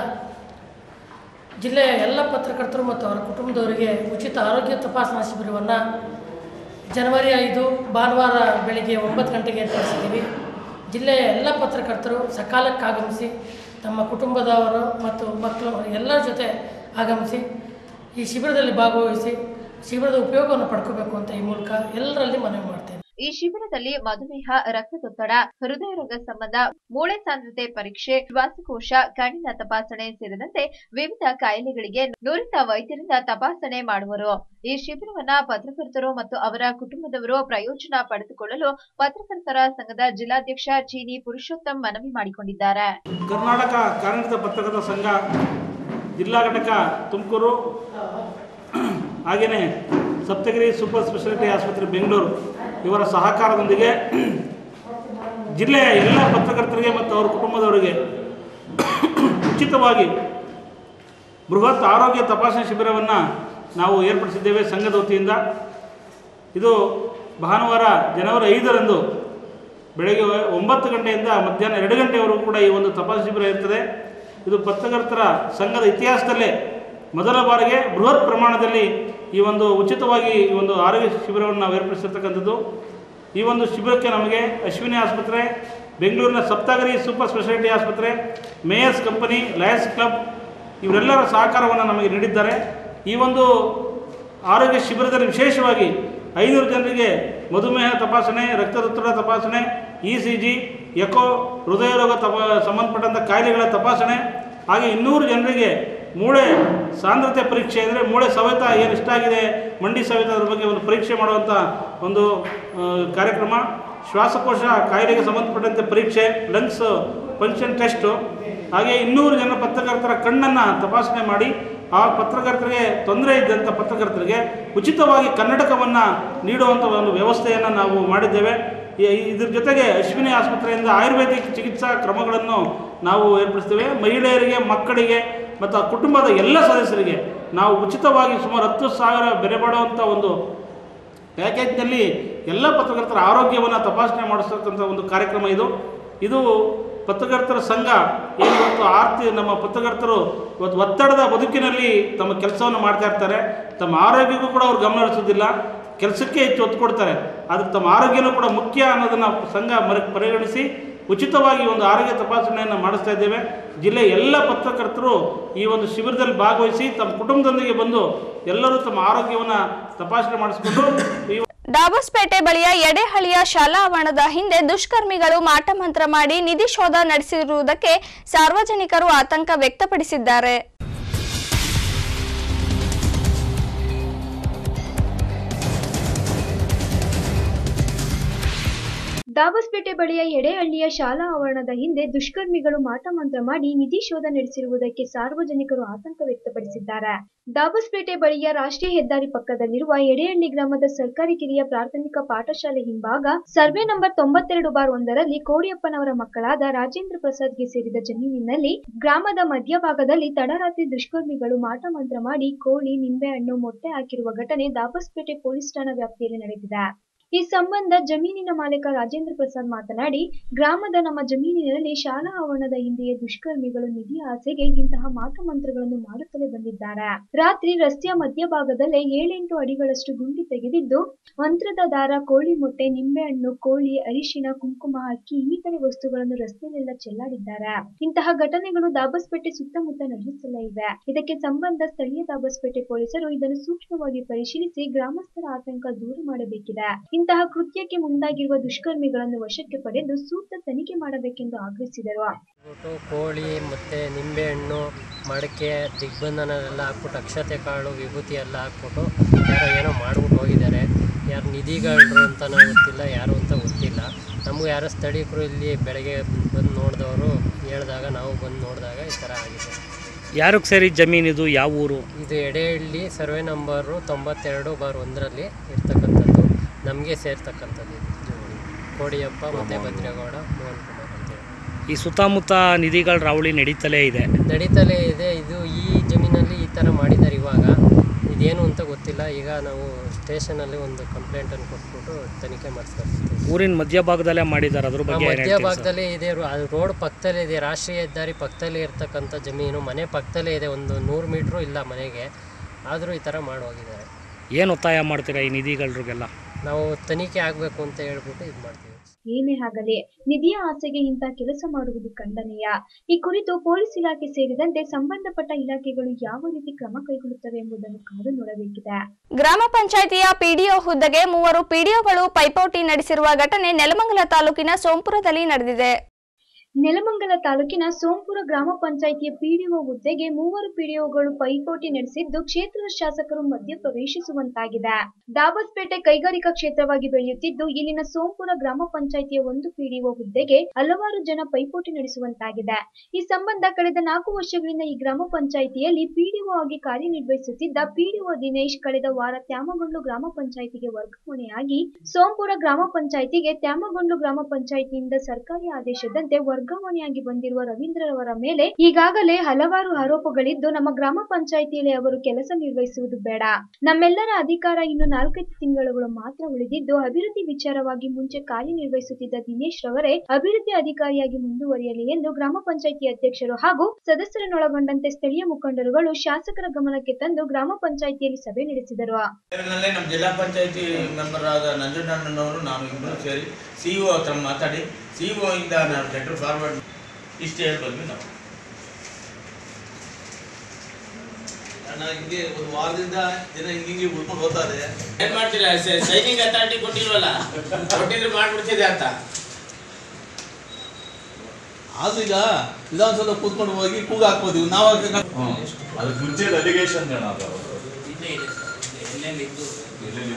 ಜಿಲ್ಲೆಯ ಎಲ್ಲ ಪತ್ರಕರ್ತರು ಮತ್ತು ಅವರ ಕುಟುಂಬದವರಿಗೆ ಉಚಿತ ಆರೋಗ್ಯ ತಪಾಸಣಾ ಶಿಬಿರವನ್ನು ಜನವರಿ ಐದು ಭಾನುವಾರ ಬೆಳಿಗ್ಗೆ ಒಂಬತ್ತು ಗಂಟೆಗೆ ಏರ್ಪಡಿಸಿದ್ದೀವಿ ಜಿಲ್ಲೆಯ ಎಲ್ಲ ಪತ್ರಕರ್ತರು ಸಕಾಲಕ್ಕೆ ಆಗಮಿಸಿ ತಮ್ಮ ಕುಟುಂಬದವರು ಮತ್ತು ಮಕ್ಕಳು ಎಲ್ಲರ ಜೊತೆ ಆಗಮಿಸಿ ಈ ಶಿಬಿರದಲ್ಲಿ ಭಾಗವಹಿಸಿ ಶಿಬಿರದ ಉಪಯೋಗವನ್ನು ಪಡ್ಕೋಬೇಕು ಅಂತ ಈ ಮೂಲಕ ಎಲ್ಲರಲ್ಲಿ ಮನವಿ ಮಾಡ್ತೇನೆ ಈ ಶಿಬಿರದಲ್ಲಿ ಮಧುಮೇಹ ರಕ್ತದೊತ್ತಡ ಹೃದಯ ರೋಗ ಸಂಬಂಧ ಮೂಳೆ ಸಾಂದ್ರತೆ ಪರೀಕ್ಷೆ ಶ್ವಾಸಕೋಶ ಕಣ್ಣಿನ ತಪಾಸಣೆ ಸೇರಿದಂತೆ ವಿವಿಧ ಕಾಯಿಲೆಗಳಿಗೆ ನುರಿತ ವೈದ್ಯರಿಂದ ತಪಾಸಣೆ ಮಾಡುವರು ಈ ಶಿಬಿರವನ್ನ ಪತ್ರಕರ್ತರು ಮತ್ತು ಅವರ ಕುಟುಂಬದವರು ಪ್ರಯೋಜನ ಪಡೆದುಕೊಳ್ಳಲು ಪತ್ರಕರ್ತರ ಸಂಘದ ಜಿಲ್ಲಾಧ್ಯಕ್ಷ ಚೀನಿ ಪುರುಷೋತ್ತಮ್ ಮನವಿ ಮಾಡಿಕೊಂಡಿದ್ದಾರೆ ಕರ್ನಾಟಕ ಕಾರ್ಯನಿರತ ಪತ್ರಕರ್ತರ ಸಂಘ ಜಿಲ್ಲಾ ಘಟಕ ತುಮಕೂರು ಹಾಗೆಯೇ ಸಪ್ತಗಿರಿ ಸೂಪರ್ ಸ್ಪೆಷಾಲಿಟಿ ಆಸ್ಪತ್ರೆ ಬೆಂಗಳೂರು ಇವರ ಸಹಕಾರದೊಂದಿಗೆ ಜಿಲ್ಲೆಯ ಎಲ್ಲ ಪತ್ರಕರ್ತರಿಗೆ ಮತ್ತು ಅವರ ಕುಟುಂಬದವರಿಗೆ ಉಚಿತವಾಗಿ ಬೃಹತ್ ಆರೋಗ್ಯ ತಪಾಸಣೆ ಶಿಬಿರವನ್ನು ನಾವು ಏರ್ಪಡಿಸಿದ್ದೇವೆ ಸಂಘದ ವತಿಯಿಂದ ಇದು ಭಾನುವಾರ ಜನವರಿ ಐದರಂದು ಬೆಳಗ್ಗೆ ಒಂಬತ್ತು ಗಂಟೆಯಿಂದ ಮಧ್ಯಾಹ್ನ ಎರಡು ಗಂಟೆವರೆಗೂ ಕೂಡ ಈ ಒಂದು ತಪಾಸಣೆ ಶಿಬಿರ ಇರ್ತದೆ ಇದು ಪತ್ರಕರ್ತರ ಸಂಘದ ಇತಿಹಾಸದಲ್ಲೇ ಮೊದಲ ಬಾರಿಗೆ ಬೃಹತ್ ಪ್ರಮಾಣದಲ್ಲಿ ಈ ಒಂದು ಉಚಿತವಾಗಿ ಈ ಒಂದು ಆರೋಗ್ಯ ಶಿಬಿರವನ್ನು ನಾವು ಏರ್ಪಡಿಸಿರ್ತಕ್ಕಂಥದ್ದು ಈ ಒಂದು ಶಿಬಿರಕ್ಕೆ ನಮಗೆ ಅಶ್ವಿನಿ ಆಸ್ಪತ್ರೆ ಬೆಂಗಳೂರಿನ ಸಪ್ತಗಿರಿ ಸೂಪರ್ ಸ್ಪೆಷಾಲಿಟಿ ಆಸ್ಪತ್ರೆ ಮೇಯರ್ಸ್ ಕಂಪನಿ ಲಯನ್ಸ್ ಕ್ಲಬ್ ಇವರೆಲ್ಲರ ಸಹಕಾರವನ್ನು ನಮಗೆ ನೀಡಿದ್ದಾರೆ ಈ ಒಂದು ಆರೋಗ್ಯ ಶಿಬಿರದಲ್ಲಿ ವಿಶೇಷವಾಗಿ ಐನೂರು ಜನರಿಗೆ ಮಧುಮೇಹ ತಪಾಸಣೆ ರಕ್ತದೊತ್ತಡ ತಪಾಸಣೆ ಇ ಸಿ ಜಿ ಎಕೋ ಹೃದಯ ರೋಗ ತಪಾ ಸಂಬಂಧಪಟ್ಟಂಥ ಕಾಯಿಲೆಗಳ ತಪಾಸಣೆ ಹಾಗೆ ಇನ್ನೂರು ಜನರಿಗೆ ಮೂಳೆ ಸಾಂದ್ರತೆ ಪರೀಕ್ಷೆ ಅಂದರೆ ಮೂಳೆ ಸವೆತ ಏನು ಎಷ್ಟಾಗಿದೆ ಮಂಡಿ ಸವೆತ ಅದ್ರ ಬಗ್ಗೆ ಒಂದು ಪರೀಕ್ಷೆ ಮಾಡುವಂಥ ಒಂದು ಆ, ಕಾರ್ಯಕ್ರಮ ಶ್ವಾಸಕೋಶ ಕಾಯಿಲೆಗೆ ಸಂಬಂಧಪಟ್ಟಂತೆ ಪರೀಕ್ಷೆ ಲಂಗ್ಸ್ ಫಂಕ್ಷನ್ ಟೆಸ್ಟು ಹಾಗೆ ಇನ್ನೂರು ಜನ ಪತ್ರಕರ್ತರ ಕಣ್ಣನ್ನು ತಪಾಸಣೆ ಮಾಡಿ ಆ ಪತ್ರಕರ್ತರಿಗೆ ತೊಂದರೆ ಇದ್ದಂಥ ಪತ್ರಕರ್ತರಿಗೆ ಉಚಿತವಾಗಿ ಕನ್ನಡಕವನ್ನು ನೀಡುವಂಥ ಒಂದು ವ್ಯವಸ್ಥೆಯನ್ನು ನಾವು ಮಾಡಿದ್ದೇವೆ ಈ- ಇದ್ರ ಜೊತೆಗೆ ಅಶ್ವಿನಿ ಆಸ್ಪತ್ರೆಯಿಂದ ಆಯುರ್ವೇದಿಕ್ ಚಿಕಿತ್ಸಾ ಕ್ರಮಗಳನ್ನು ನಾವು ಏರ್ಪಡಿಸ್ತೇವೆ ಮಹಿಳೆಯರಿಗೆ ಮಕ್ಕಳಿಗೆ ಮತ್ತು ಆ ಕುಟುಂಬದ ಎಲ್ಲ ಸದಸ್ಯರಿಗೆ ನಾವು ಉಚಿತವಾಗಿ ಸುಮಾರು ಹತ್ತು ಸಾವಿರ ಬೆಲೆ ಬಾಳುವಂಥ ಒಂದು ಪ್ಯಾಕೇಜ್ನಲ್ಲಿ ಎಲ್ಲ ಪತ್ರಕರ್ತರ ಆರೋಗ್ಯವನ್ನು ತಪಾಸಣೆ ಮಾಡಿಸ್ತಕ್ಕಂಥ ಒಂದು ಕಾರ್ಯಕ್ರಮ ಇದು ಇದು ಪತ್ರಕರ್ತರ ಸಂಘ ಏನು ಇವತ್ತು ಆರ್ತಿ ನಮ್ಮ ಪತ್ರಕರ್ತರು ಇವತ್ತು ಒತ್ತಡದ ಬದುಕಿನಲ್ಲಿ ತಮ್ಮ ಕೆಲಸವನ್ನು ಮಾಡ್ತಾ ಇರ್ತಾರೆ ತಮ್ಮ ಆರೋಗ್ಯಕ್ಕೂ ಕೂಡ ಅವ್ರು ಗಮನ ಹರಿಸೋದಿಲ್ಲ ಕೆಲಸಕ್ಕೆ ಹೆಚ್ಚು ಒತ್ತು ಕೊಡ್ತಾರೆ ಆದರೆ ತಮ್ಮ ಆರೋಗ್ಯನೂ ಕೂಡ ಮುಖ್ಯ ಅನ್ನೋದನ್ನು ಸಂಘ ಮರ ಪರಿಗಣಿಸಿ ಉಚಿತವಾಗಿ ಒಂದು ಆರೋಗ್ಯ ತಪಾಸಣೆಯನ್ನು ಮಾಡಿಸ್ತಾ ಇದ್ದೇವೆ ಜಿಲ್ಲೆಯ ಎಲ್ಲ ಪತ್ರಕರ್ತರು ಈ ಒಂದು ಶಿಬಿರದಲ್ಲಿ ಭಾಗವಹಿಸಿ ತಮ್ಮ ಕುಟುಂಬದೊಂದಿಗೆ ಬಂದು ಎಲ್ಲರೂ ತಮ್ಮ ಆರೋಗ್ಯವನ್ನು ತಪಾಸಣೆ ಮಾಡಿಸ್ಕೊಂಡು ಈ ಡಾಬಸ್ಪೇಟೆ ಬಳಿಯ ಎಡೆಹಳ್ಳಿಯ ಶಾಲಾ ಆವರಣದ ಹಿಂದೆ ದುಷ್ಕರ್ಮಿಗಳು ಮಾಟಮಂತ್ರ ಮಾಡಿ ನಿಧಿ ಶೋಧ ನಡೆಸಿರುವುದಕ್ಕೆ ಸಾರ್ವಜನಿಕರು ಆತಂಕ ವ್ಯಕ್ತಪಡಿಸಿದ್ದಾರೆ ದಾಬಸ್ಪೇಟೆ ಬಳಿಯ ಎಡೆಹಳ್ಳಿಯ ಶಾಲಾ ಆವರಣದ ಹಿಂದೆ ದುಷ್ಕರ್ಮಿಗಳು ಮಾಟಮಂತ್ರ ಮಾಡಿ ನಿಧಿ ಶೋಧ ನಡೆಸಿರುವುದಕ್ಕೆ ಸಾರ್ವಜನಿಕರು ಆತಂಕ ವ್ಯಕ್ತಪಡಿಸಿದ್ದಾರೆ ದಾಬಸ್ಪೇಟೆ ಬಳಿಯ ರಾಷ್ಟ್ರೀಯ ಹೆದ್ದಾರಿ ಪಕ್ಕದಲ್ಲಿರುವ ಎಡೆಹಳ್ಳಿ ಗ್ರಾಮದ ಸರ್ಕಾರಿ ಕಿರಿಯ ಪ್ರಾಥಮಿಕ ಪಾಠಶಾಲೆ ಹಿಂಭಾಗ ಸರ್ವೆ ನಂಬರ್ ತೊಂಬತ್ತೆರಡು ಬಾರ್ ಒಂದರಲ್ಲಿ ಕೋಡಿಯಪ್ಪನವರ ಮಕ್ಕಳಾದ ರಾಜೇಂದ್ರ ಪ್ರಸಾದ್ಗೆ ಸೇರಿದ ಜಮೀನಿನಲ್ಲಿ ಗ್ರಾಮದ ಮಧ್ಯಭಾಗದಲ್ಲಿ ತಡರಾತ್ರಿ ದುಷ್ಕರ್ಮಿಗಳು ಮಾಟಮಂತ್ರ ಮಾಡಿ ಕೋಳಿ ನಿಂಬೆಹಣ್ಣು ಮೊಟ್ಟೆ ಹಾಕಿರುವ ಘಟನೆ ದಾಬಸ್ಪೇಟೆ ಪೊಲೀಸ್ ಠಾಣಾ ವ್ಯಾಪ್ತಿಯಲ್ಲಿ ನಡೆದಿದೆ ಈ ಸಂಬಂಧ ಜಮೀನಿನ ಮಾಲೀಕ ರಾಜೇಂದ್ರ ಪ್ರಸಾದ್ ಮಾತನಾಡಿ ಗ್ರಾಮದ ನಮ್ಮ ಜಮೀನಿನಲ್ಲಿ ಶಾಲಾ ಆವರಣದ ಹಿಂದೆಯೇ ದುಷ್ಕರ್ಮಿಗಳು ನಿಧಿ ಆಸೆಗೆ ಇಂತಹ ಮಾಟಮಂತ್ರಗಳನ್ನು ಮಾಡುತ್ತಲೇ ಬಂದಿದ್ದಾರೆ ರಾತ್ರಿ ರಸ್ತೆಯ ಮಧ್ಯಭಾಗದಲ್ಲೇ ಏಳೆಂಟು ಅಡಿಗಳಷ್ಟು ಗುಂಡಿ ತೆಗೆದಿದ್ದು ಮಂತ್ರದ ದಾರ ಕೋಳಿ ಮೊಟ್ಟೆ ನಿಂಬೆಹಣ್ಣು ಕೋಳಿ ಅರಿಶಿನ ಕುಂಕುಮ ಅಕ್ಕಿ ಇನ್ನಿತರೆ ವಸ್ತುಗಳನ್ನು ರಸ್ತೆಯಲ್ಲೆಲ್ಲ ಚೆಲ್ಲಾಡಿದ್ದಾರೆ ಇಂತಹ ಘಟನೆಗಳು ದಾಬಸ್ಪೇಟೆ ಸುತ್ತಮುತ್ತ ನಡೆಯುತ್ತಲೇ ಇವೆ ಇದಕ್ಕೆ ಸಂಬಂಧ ಸ್ಥಳೀಯ ದಾಬಸ್ಪೇಟೆ ಪೊಲೀಸರು ಇದನ್ನು ಸೂಕ್ಷ್ಮವಾಗಿ ಪರಿಶೀಲಿಸಿ ಗ್ರಾಮಸ್ಥರ ಆತಂಕ ದೂರ ಮಾಡಬೇಕಿದೆ ಇಂತಹ ಕೃತ್ಯಕ್ಕೆ ಮುಂದಾಗಿರುವ ದುಷ್ಕರ್ಮಿಗಳನ್ನು ವಶಕ್ಕೆ ಪಡೆದು ಸೂಕ್ತ ತನಿಖೆ ಮಾಡಬೇಕೆಂದು ಆಗ್ರಹಿಸಿದರು ಬಿಟ್ಟು ಕೋಳಿ ಮತ್ತು ನಿಂಬೆಹಣ್ಣು ಮಡಕೆ ದಿಗ್ಬಂಧನ ಎಲ್ಲ ಹಾಕ್ಬಿಟ್ಟು ಅಕ್ಷತೆ ಕಾಳು ವಿಭೂತಿ ಎಲ್ಲ ಹಾಕ್ಬಿಟ್ಟು ಯಾರೋ ಏನೋ ಮಾಡ್ಬಿಟ್ಟು ಹೋಗಿದ್ದಾರೆ ಯಾರು ನಿಧಿಗಳ್ರು ಅಂತಲೂ ಗೊತ್ತಿಲ್ಲ ಯಾರು ಅಂತ ಗೊತ್ತಿಲ್ಲ ನಮಗೂ ಯಾರೋ ಸ್ಥಳೀಕರು ಇಲ್ಲಿ ಬೆಳಗ್ಗೆ ಬಂದು ನೋಡಿದವರು ಹೇಳಿದಾಗ ನಾವು ಬಂದು ನೋಡಿದಾಗ ಈ ಥರ ಆಗಿದೆ ಯಾರಿಗೆ ಸೇರಿ ಜಮೀನಿದು ಯಾವ ಊರು ಇದು ಎಡೆಹಳ್ಳಿ ಸರ್ವೆ ನಂಬರು ತೊಂಬತ್ತೆರಡು ಬಾರ್ ಒಂದರಲ್ಲಿ ಇರ್ತಕ್ಕಂಥದ್ದು ನಮಗೆ ಸೇರ್ತಕ್ಕಂಥದ್ದು ಇದು ಜಮೀನು. ಕೋಡಿಯಪ್ಪ ಮತ್ತು ಭದ್ರೇಗೌಡ ಮೋಹನ್ ಕುಮಾರ್ ಅಂತೇಳಿ ಈ ಸುತ್ತಮುತ್ತ ನಿಧಿಗಳ ರಾವಳಿ ನಡೀತಲೇ ಇದೆ ನಡೀತಲೇ ಇದೆ ಇದು ಈ ಜಮೀನಲ್ಲಿ ಈ ಥರ ಮಾಡಿದ್ದಾರೆ ಇವಾಗ ಇದೇನು ಅಂತ ಗೊತ್ತಿಲ್ಲ ಈಗ ನಾವು ಸ್ಟೇಷನಲ್ಲಿ ಒಂದು ಕಂಪ್ಲೇಂಟನ್ನು ಕೊಟ್ಬಿಟ್ಟು ತನಿಖೆ ಮಾಡಿಸ್ಕೊಳ್ತೀವಿ ಊರಿನ ಮಧ್ಯಭಾಗದಲ್ಲೇ ಮಾಡಿದ್ದಾರೆ ಅದ್ರ ಬಗ್ಗೆ ಏನ್ ಹೇಳ್ತೀರಿ ಸರ್? ಮಧ್ಯಭಾಗದಲ್ಲೇ ಇದೆ ರೋ- ಅದು ರೋಡ್ ಪಕ್ಕದಲ್ಲೇ ಇದೆ ರಾಷ್ಟ್ರೀಯ ಹೆದ್ದಾರಿ ಪಕ್ಕದಲ್ಲೇ ಇರ್ತಕ್ಕಂಥ ಜಮೀನು ಮನೆ ಪಕ್ಕದಲ್ಲೇ ಇದೆ ಒಂದು ನೂರು ಮೀಟ್ರು ಇಲ್ಲ ಮನೆಗೆ ಆದರೂ ಈ ಥರ ಮಾಡಿ ಹೋಗಿದ್ದಾರೆ ಏನು ಒತ್ತಾಯ ಮಾಡ್ತೀರಾ ಈ ನಿಧಿಗಳಿಗೆಲ್ಲ ನಾವು ತನಿಖೆ ಆಗಬೇಕು ಅಂತ ಹೇಳ್ಬಿಟ್ಟು ಇದು ಮಾಡ್ತೀವಿ ಏನೇ ಆಗಲಿ ನಿಧಿಯ ಆಸೆಗೆ ಇಂಥ ಕೆಲಸ ಮಾಡುವುದು ಖಂಡನೀಯ ಈ ಕುರಿತು ಪೊಲೀಸ್ ಇಲಾಖೆ ಸೇರಿದಂತೆ ಸಂಬಂಧಪಟ್ಟ ಇಲಾಖೆಗಳು ಯಾವ ರೀತಿ ಕ್ರಮ ಕೈಗೊಳ್ಳುತ್ತವೆ ಎಂಬುದನ್ನು ಕಾದು ನೋಡಬೇಕಿದೆ ಗ್ರಾಮ ಪಂಚಾಯಿತಿಯ ಪಿಡಿಒ ಹುದ್ದೆಗೆ ಮೂವರು ಪಿಡಿಒಗಳು ಪೈಪೋಟಿ ನಡೆಸಿರುವ ಘಟನೆ ನೆಲಮಂಗಲ ತಾಲೂಕಿನ ಸೋಂಪುರದಲ್ಲಿ ನಡೆದಿದೆ ನೆಲಮಂಗಲ ತಾಲೂಕಿನ ಸೋಂಪುರ ಗ್ರಾಮ ಪಂಚಾಯಿತಿಯ ಪಿಡಿಒ ಹುದ್ದೆಗೆ ಮೂವರು ಪಿಡಿಒಗಳು ಪೈಪೋಟಿ ನಡೆಸಿದ್ದು ಕ್ಷೇತ್ರದ ಶಾಸಕರು ಮಧ್ಯ ಪ್ರವೇಶಿಸುವಂತಾಗಿದೆ ದಾಬಸ್ಪೇಟೆ ಕೈಗಾರಿಕಾ ಕ್ಷೇತ್ರವಾಗಿ ಬೆಳೆಯುತ್ತಿದ್ದು ಇಲ್ಲಿನ ಸೋಂಪುರ ಗ್ರಾಮ ಪಂಚಾಯಿತಿಯ ಒಂದು ಪಿಡಿಒ ಹುದ್ದೆಗೆ ಹಲವಾರು ಜನ ಪೈಪೋಟಿ ನಡೆಸುವಂತಾಗಿದೆ ಈ ಸಂಬಂಧ ಕಳೆದ ನಾಲ್ಕು ವರ್ಷಗಳಿಂದ ಈ ಗ್ರಾಮ ಪಂಚಾಯಿತಿಯಲ್ಲಿ ಪಿಡಿಒ ಆಗಿ ಕಾರ್ಯನಿರ್ವಹಿಸುತ್ತಿದ್ದ ಪಿಡಿಒ ದಿನೇಶ್ ಕಳೆದ ವಾರ ತ್ಯಾಮಗೊಂಡು ಗ್ರಾಮ ಪಂಚಾಯಿತಿಗೆ ವರ್ಗಾವಣೆಯಾಗಿ ಸೋಂಪುರ ಗ್ರಾಮ ಪಂಚಾಯಿತಿಗೆ ತ್ಯಾಮಗೊಂಡು ಗ್ರಾಮ ಪಂಚಾಯಿತಿಯಿಂದ ಸರ್ಕಾರಿ ಆದೇಶದಂತೆ ವರ್ಗಾವಣೆಯಾಗಿ ಬಂದಿರುವ ರವೀಂದ್ರರವರ ಮೇಲೆ ಈಗಾಗಲೇ ಹಲವಾರು ಆರೋಪಗಳಿದ್ದು ನಮ್ಮ ಗ್ರಾಮ ಪಂಚಾಯಿತಿಯಲ್ಲಿ ಅವರು ಕೆಲಸ ನಿರ್ವಹಿಸುವುದು ಬೇಡ ನಮ್ಮೆಲ್ಲರ ಅಧಿಕಾರ ಇನ್ನು ನಾಲ್ಕೈದು ತಿಂಗಳುಗಳು ಮಾತ್ರ ಉಳಿದಿದ್ದು ಅಭಿವೃದ್ಧಿ ವಿಚಾರವಾಗಿ ಮುಂಚೆ ಕಾರ್ಯನಿರ್ವಹಿಸುತ್ತಿದ್ದ ದಿನೇಶ್ ರವರೇ ಅಭಿವೃದ್ಧಿ ಅಧಿಕಾರಿಯಾಗಿ ಮುಂದುವರಿಯಲಿ ಎಂದು ಗ್ರಾಮ ಪಂಚಾಯಿತಿ ಅಧ್ಯಕ್ಷರು ಹಾಗೂ ಸದಸ್ಯರನ್ನೊಳಗೊಂಡಂತೆ ಸ್ಥಳೀಯ ಮುಖಂಡರುಗಳು ಶಾಸಕರ ಗಮನಕ್ಕೆ ತಂದು ಗ್ರಾಮ ಪಂಚಾಯಿತಿಯಲ್ಲಿ ಸಭೆ ನಡೆಸಿದರು ನಲ್ಲೇ ನಮ್ಮ ಜಿಲ್ಲಾ ಪಂಚಾಯತಿ ಮೆಂಬರ್ ಆದ ನಂಜುಂಡಣ್ಣನವರು ನಾನು ಇಬ್ಬರು ಸೇರಿ ಸಿ ಇ ಹತ್ರ ಮಾತಾಡಿ ಸಿ ಇ ಇಂದ ನಾನು ಲೆಟರ್ ಫಾರ್ವರ್ಡ್ ಇಷ್ಟೇ ಹೇಳಿ ಬಂದ್ವಿ ನಾವು ಅಣ್ಣ ಹಿಂಗೆ ಒಂದು ವಾರದಿಂದ ದಿನ ಹಿಂಗೆ ಹಿಂಗೆ ಉಳ್ಕೊಂಡು ಹೋಗ್ತಾರೆ ಏನ್ ಮಾಡ್ತೀರಾ ಸೈನಿಂಗ್ ಅಥಾರಿಟಿ ಕೊಟ್ಟಿಲ್ವಲ್ಲ ಕೊಟ್ಟಿದ್ರೆ ಮಾಡ್ಬಿಡ್ತಿದೆ ಅಂತ ಆದ್ರೂ ಈಗ ವಿಧಾನಸೌಧ ಕೂತ್ಕೊಂಡು ಹೋಗಿ ಕೂಗ ಹಾಕ್ಬೋದು ನಾವು ಅದಕ್ಕೆ ಮುಂಚೆ ಡೆಲಿಗೇಷನ್ ಜನ ಅದು ಇಲ್ಲೇ ಇದೆ ಸರ್ ಎಲ್ಲೆಲ್ಲಿದ್ದು ಎಲ್ಲೆಲ್ಲಿದ್ರು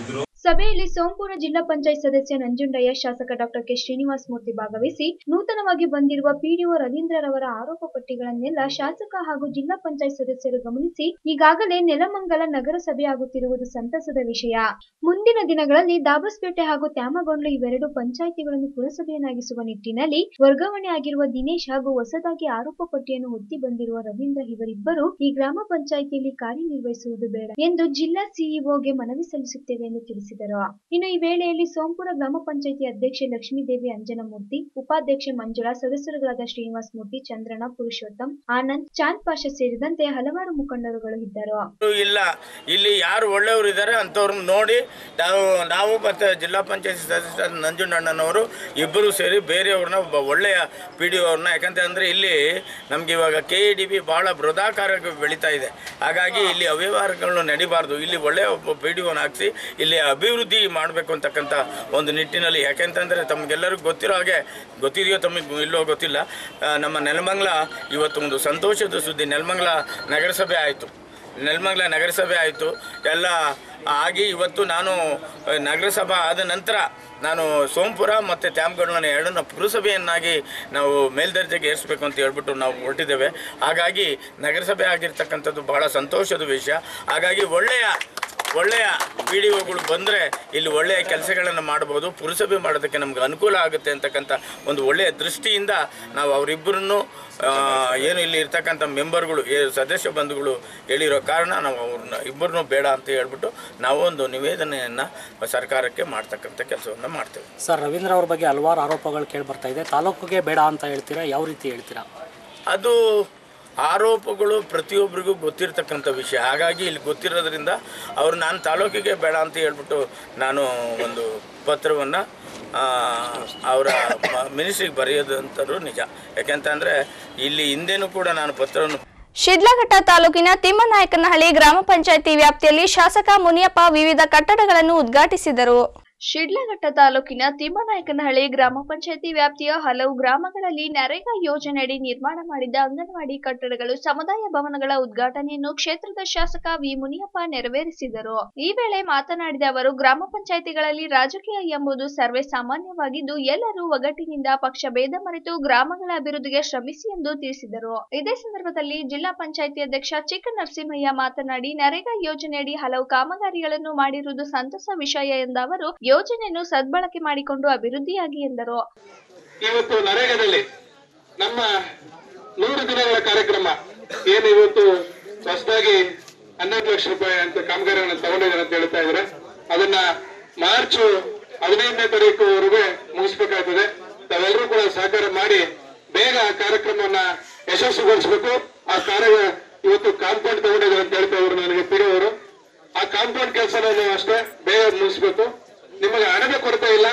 ಸಭೆಯಲ್ಲಿ ಸೋಂಪುರ ಜಿಲ್ಲಾ ಪಂಚಾಯತ್ ಸದಸ್ಯ ನಂಜುಂಡಯ್ಯ ಶಾಸಕ ಡಾಕ್ಟರ್ ಕೆ ಶ್ರೀನಿವಾಸ ಮೂರ್ತಿ ಭಾಗವಹಿಸಿ ನೂತನವಾಗಿ ಬಂದಿರುವ ಪಿಡಿಒ ರವೀಂದ್ರರವರ ಆರೋಪ ಪಟ್ಟಿಗಳನ್ನೆಲ್ಲ ಶಾಸಕ ಹಾಗೂ ಜಿಲ್ಲಾ ಪಂಚಾಯತ್ ಸದಸ್ಯರು ಗಮನಿಸಿ ಈಗಾಗಲೇ ನೆಲಮಂಗಲ ನಗರಸಭೆ ಆಗುತ್ತಿರುವುದು ಸಂತಸದ ವಿಷಯ ಮುಂದಿನ ದಿನಗಳಲ್ಲಿ ದಾಬಸ್ಪೇಟೆ ಹಾಗೂ ತ್ಯಾಮಗೊಂಡ್ಲು ಇವೆರಡು ಪಂಚಾಯಿತಿಗಳನ್ನು ಪುರಸಭೆಯನ್ನಾಗಿಸುವ ನಿಟ್ಟಿನಲ್ಲಿ ವರ್ಗಾವಣೆ ಆಗಿರುವ ದಿನೇಶ್ ಹಾಗೂ ಹೊಸದಾಗಿ ಆರೋಪ ಪಟ್ಟಿಯನ್ನು ಹೊತ್ತಿ ಬಂದಿರುವ ರವೀಂದ್ರ ಇವರಿಬ್ಬರು ಈ ಗ್ರಾಮ ಪಂಚಾಯಿತಿಯಲ್ಲಿ ಕಾರ್ಯನಿರ್ವಹಿಸುವುದು ಬೇಡ ಎಂದು ಜಿಲ್ಲಾ ಸಿಇಒಗೆ ಮನವಿ ಸಲ್ಲಿಸುತ್ತೇವೆ ಎಂದು ತಿಳಿಸಿದರು ಇನ್ನು ಈ ವೇಳೆಯಲ್ಲಿ ಸೋಂಪುರ ಗ್ರಾಮ ಪಂಚಾಯಿತಿ ಅಧ್ಯಕ್ಷೆ ಲಕ್ಷ್ಮೀದೇವಿ ಅಂಜನಮೂರ್ತಿ ಉಪಾಧ್ಯಕ್ಷೆ ಮಂಜುಳಾ ಸದಸ್ಯರುಗಳಾದ ಶ್ರೀನಿವಾಸ ಮೂರ್ತಿ ಚಂದ್ರಣ್ಣ ಪುರುಷೋತ್ತಮ್ ಆನಂದ್ ಚಾಂದ್ ಪಾಷಾ ಸೇರಿದಂತೆ ಹಲವಾರು ಮುಖಂಡರುಗಳು ಇದ್ದರು ಇಲ್ಲ ಇಲ್ಲಿ ಯಾರು ಒಳ್ಳೆಯವರು ಇದ್ದಾರೆ ಅಂಥವ್ರನ್ನ ನೋಡಿ ನಾವು ನಾವು ಮತ್ತು ಜಿಲ್ಲಾ ಪಂಚಾಯತ್ ಸದಸ್ಯ ನಂಜುಂಡಣ್ಣನವರು ಇಬ್ಬರು ಸೇರಿ ಬೇರೆಯವ್ರನ್ನ ಒಬ್ಬ ಒಳ್ಳೆಯ ಪಿ ಡಿ ಅವ್ರನ್ನ ಯಾಕಂತ ಅಂದರೆ ಇಲ್ಲಿ ನಮಗೆ ಇವಾಗ ಕೆ ಇ ಡಿ ಬಿ ಭಾಳ ಬೃಹದಾಕಾರಕ್ಕೆ ಬೆಳೀತಾ ಇದೆ ಹಾಗಾಗಿ ಇಲ್ಲಿ ಅವ್ಯವಹಾರಗಳು ನಡಿಬಾರ್ದು ಇಲ್ಲಿ ಒಳ್ಳೆಯ ಒಬ್ಬ ಪಿ ಡಿ ಹಾಕಿಸಿ ಇಲ್ಲಿ ಅಭಿವೃದ್ಧಿ ಮಾಡಬೇಕು ಅಂತಕ್ಕಂಥ ಒಂದು ನಿಟ್ಟಿನಲ್ಲಿ ಯಾಕೆಂತಂದರೆ ತಮಗೆಲ್ಲರಿಗೂ ಗೊತ್ತಿರೋ ಹಾಗೆ ಗೊತ್ತಿದೆಯೋ ತಮಗೆ ಇಲ್ಲೋ ಗೊತ್ತಿಲ್ಲ ಆ, ನಮ್ಮ ನೆಲಮಂಗಲ ಇವತ್ತು ಒಂದು ಸಂತೋಷದ ಸುದ್ದಿ ನೆಲಮಂಗಲ ನಗರಸಭೆ ಆಯಿತು ನೆಲಮಂಗಲ ನಗರಸಭೆ ಆಯಿತು ಎಲ್ಲ ಆಗಿ ಇವತ್ತು ನಾನು ಆ, ನಗರಸಭಾ ಆದ ನಂತರ ನಾನು ಸೋಂಪುರ ಮತ್ತು ತ್ಯಾಮಗಢನ ಎರಡನ್ನ ಪುರಸಭೆಯನ್ನಾಗಿ ನಾವು ಮೇಲ್ದರ್ಜೆಗೆ ಏರಿಸಬೇಕು ಅಂತ ಹೇಳ್ಬಿಟ್ಟು ನಾವು ಹೊರಟಿದ್ದೇವೆ ಹಾಗಾಗಿ ನಗರಸಭೆ ಆಗಿರ್ತಕ್ಕಂಥದ್ದು ಬಹಳ ಸಂತೋಷದ ವಿಷಯ ಹಾಗಾಗಿ ಒಳ್ಳೆಯ ಒಳ್ಳೆಯ ಪಿ ಡಿ ಒಗಳು ಬಂದರೆ ಇಲ್ಲಿ ಒಳ್ಳೆಯ ಕೆಲಸಗಳನ್ನು ಮಾಡ್ಬೋದು ಪುರಸಭೆ ಮಾಡೋದಕ್ಕೆ ನಮ್ಗೆ ಅನುಕೂಲ ಆಗುತ್ತೆ ಅಂತಕ್ಕಂಥ ಒಂದು ಒಳ್ಳೆಯ ದೃಷ್ಟಿಯಿಂದ ನಾವು ಅವರಿಬ್ಬರನ್ನು ಏನು ಇಲ್ಲಿ ಇರ್ತಕ್ಕಂಥ ಮೆಂಬರ್ಗಳು ಏ ಸದಸ್ಯ ಬಂಧುಗಳು ಹೇಳಿರೋ ಕಾರಣ ನಾವು ಅವ್ರನ್ನ ಇಬ್ಬರನ್ನೂ ಬೇಡ ಅಂತ ಹೇಳ್ಬಿಟ್ಟು ನಾವು ಒಂದು ನಿವೇದನೆಯನ್ನು ಸರ್ಕಾರಕ್ಕೆ ಮಾಡ್ತಕ್ಕಂಥ ಕೆಲಸವನ್ನು ಮಾಡ್ತೇವೆ ಸರ್ ರವೀಂದ್ರ ಅವ್ರ ಬಗ್ಗೆ ಹಲವಾರು ಆರೋಪಗಳು ಕೇಳಿ ಬರ್ತಾ ಇದೆ ತಾಲೂಕಿಗೆ ಬೇಡ ಅಂತ ಹೇಳ್ತೀರಾ ಯಾವ ರೀತಿ ಹೇಳ್ತೀರಾ ಅದು ಆರೋಪಗಳು ಪ್ರತಿಯೊಬ್ಬರಿಗೂ ಗೊತ್ತಿರ್ತಕ್ಕಂಥ ವಿಷಯ ಹಾಗಾಗಿ ಇಲ್ಲಿ ಗೊತ್ತಿರೋದ್ರಿಂದ ಅವ್ರು ನಾನು ತಾಲೂಕಿಗೆ ಬೇಡ ಅಂತ ಹೇಳ್ಬಿಟ್ಟು ನಾನು ಒಂದು ಪತ್ರವನ್ನು ಅವರ ಮಿನಿಸ್ಟ್ರಿಗೆ ಬರೆಯೋದಂಥದ್ದು ನಿಜ ಯಾಕೆಂತಂದರೆ ಇಲ್ಲಿ ಹಿಂದೆನೂ ಕೂಡ ನಾನು ಪತ್ರವನ್ನು ಶಿಡ್ಲಘಟ್ಟ ತಾಲೂಕಿನ ತಿಮ್ಮನಾಯಕನಹಳ್ಳಿ ಗ್ರಾಮ ಪಂಚಾಯಿತಿ ವ್ಯಾಪ್ತಿಯಲ್ಲಿ ಶಾಸಕ ಮುನಿಯಪ್ಪ ವಿವಿಧ ಕಟ್ಟಡಗಳನ್ನು ಉದ್ಘಾಟಿಸಿದರು ಶಿಡ್ಲಘಟ್ಟ ತಾಲೂಕಿನ ತಿಮ್ಮನಾಯಕನಹಳ್ಳಿ ಗ್ರಾಮ ಪಂಚಾಯಿತಿ ವ್ಯಾಪ್ತಿಯ ಹಲವು ಗ್ರಾಮಗಳಲ್ಲಿ ನರೇಗಾ ಯೋಜನೆಯಡಿ ನಿರ್ಮಾಣ ಮಾಡಿದ ಅಂಗನವಾಡಿ ಕಟ್ಟಡಗಳು ಸಮುದಾಯ ಭವನಗಳ ಉದ್ಘಾಟನೆಯನ್ನು ಕ್ಷೇತ್ರದ ಶಾಸಕ ವಿ ಮುನಿಯಪ್ಪ ನೆರವೇರಿಸಿದರು ಈ ವೇಳೆ ಮಾತನಾಡಿದ ಅವರು ಗ್ರಾಮ ಪಂಚಾಯಿತಿಗಳಲ್ಲಿ ರಾಜಕೀಯ ಎಂಬುದು ಸರ್ವೇ ಸಾಮಾನ್ಯವಾಗಿದ್ದು ಎಲ್ಲರೂ ಒಗ್ಗಟ್ಟಿನಿಂದ ಪಕ್ಷ ಭೇದ ಮರೆತು ಗ್ರಾಮಗಳ ಅಭಿವೃದ್ಧಿಗೆ ಶ್ರಮಿಸಿ ಎಂದು ತಿಳಿಸಿದರು ಇದೇ ಸಂದರ್ಭದಲ್ಲಿ ಜಿಲ್ಲಾ ಪಂಚಾಯಿತಿ ಅಧ್ಯಕ್ಷ ಚಿಕ್ಕ ನರಸಿಂಹಯ್ಯ ಮಾತನಾಡಿ ನರೇಗಾ ಯೋಜನೆಯಡಿ ಹಲವು ಕಾಮಗಾರಿಗಳನ್ನು ಮಾಡಿರುವುದು ಸಂತಸ ವಿಷಯ ಎಂದ ಅವರು ಯೋಜನೆಯನ್ನು ಸದ್ಬಳಕೆ ಮಾಡಿಕೊಂಡು ಅಭಿವೃದ್ಧಿಯಾಗಿ ಎಂದರು ಇವತ್ತು ನರೇಗಾದಲ್ಲಿ ನಮ್ಮ ನೂರು ದಿನಗಳ ಕಾರ್ಯಕ್ರಮ ಏನು ಇವತ್ತು ಹೊಸದಾಗಿ ಹನ್ನೆರಡು ಲಕ್ಷ ರೂಪಾಯಿ ಅಂತ ಕಾಮಗಾರಿಗಳನ್ನು ತಗೊಂಡಿದ್ದಾರೆ ಅಂತ ಹೇಳ್ತಾ ಇದ್ದಾರೆ ಅದನ್ನ ಮಾರ್ಚ್ ಹದಿನೈದನೇ ತಾರೀಕುವರೆಗೆ ಮುಗಿಸ್ಬೇಕಾಗ್ತದೆ ತಾವೆಲ್ಲರೂ ಕೂಡ ಸಹಕಾರ ಮಾಡಿ ಬೇಗ ಆ ಕಾರ್ಯಕ್ರಮವನ್ನ ಯಶಸ್ವಿಗೊಳಿಸಬೇಕು ಆ ಕಾರ್ಯ ಇವತ್ತು ಕಾಂಪೌಂಡ್ ತಗೊಂಡಿದ್ದಾರೆ ಅಂತ ಹೇಳ್ತಾ ಇದ್ರು ನನಗೆ ಪಿಡಿಯವರು ಆ ಕಾಂಪೌಂಡ್ ಕೆಲಸನ ಅಷ್ಟೇ ಬೇಗ ಮುಗಿಸ್ಬೇಕು ನಿಮಗೆ ಹಣದ ಕೊರತೆ ಇಲ್ಲ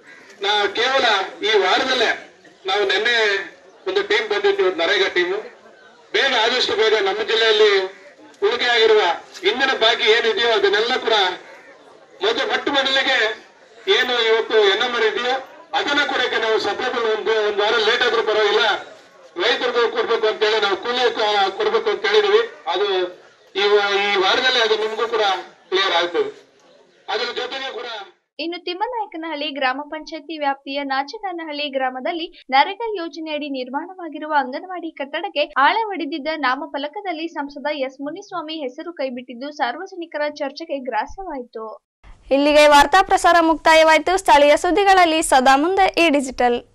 ನಾ ಕೇವಲ ಈ ವಾರದಲ್ಲೇ ನಾವು ನಿನ್ನೆ ಒಂದು ಟೀಮ್ ಬಂದಿದ್ದು ನರೇಗಾ ಟೀಮು ಬೇಗ ಆದಷ್ಟು ಬೇಗ ನಮ್ಮ ಜಿಲ್ಲೆಯಲ್ಲಿ ಉಳಿಕೆ ಆಗಿರುವ ಇಂದಿನ ಬಾಕಿ ಏನಿದೆಯೋ ಅದನ್ನೆಲ್ಲ ಕೂಡ ಮೊದಲು ಮೊಟ್ಟ ಮೊದಲಿಗೆ ಏನು ಇವತ್ತು ಎನ್ ಎಂ ಆರ್ ಇದೆಯೋ ಅದನ್ನ ಕೊಡಕ್ಕೆ ನಾವು ಸಪ್ಲೈಬಲ್ ಒಂದು ಒಂದು ವಾರ ಲೇಟ್ ಆದ್ರೂ ಪರವಾಗಿಲ್ಲ ರೈತರಿಗೂ ಕೊಡ್ಬೇಕು ಅಂತೇಳಿ ನಾವು ಕೂಲಿ ಕ- ಕೊಡ್ಬೇಕು ಅಂತ ಹೇಳಿದೀವಿ ಅದು ಈ ವ- ಈ ವಾರದಲ್ಲಿ ಅದು ನಿಮ್ಗೂ ಕೂಡ ಕ್ಲಿಯರ್ ಆಗ್ತದೆ ಅದ್ರ ಜೊತೆಗೆ ಕೂಡ ಇನ್ನು ತಿಮ್ಮನಾಯಕನಹಳ್ಳಿ ಗ್ರಾಮ ಪಂಚಾಯಿತಿ ವ್ಯಾಪ್ತಿಯ ನಾಚಗಾನಹಳ್ಳಿ ಗ್ರಾಮದಲ್ಲಿ ನರೇಗಾ ಯೋಜನೆಯಡಿ ನಿರ್ಮಾಣವಾಗಿರುವ ಅಂಗನವಾಡಿ ಕಟ್ಟಡಕ್ಕೆ ಆಳ ಹೊಡೆದಿದ್ದ ನಾಮಫಲಕದಲ್ಲಿ ಸಂಸದ ಎಸ್ ಮುನಿಸ್ವಾಮಿ ಹೆಸರು ಕೈಬಿಟ್ಟಿದ್ದು ಸಾರ್ವಜನಿಕರ ಚರ್ಚೆಗೆ ಗ್ರಾಸವಾಯಿತು ಇಲ್ಲಿಗೆ ವಾರ್ತಾ ಪ್ರಸಾರ ಮುಕ್ತಾಯವಾಯಿತು ಸ್ಥಳೀಯ ಸುದ್ದಿಗಳಲ್ಲಿ ಸದಾ ಮುಂದೆ ಈ ಡಿಜಿಟಲ್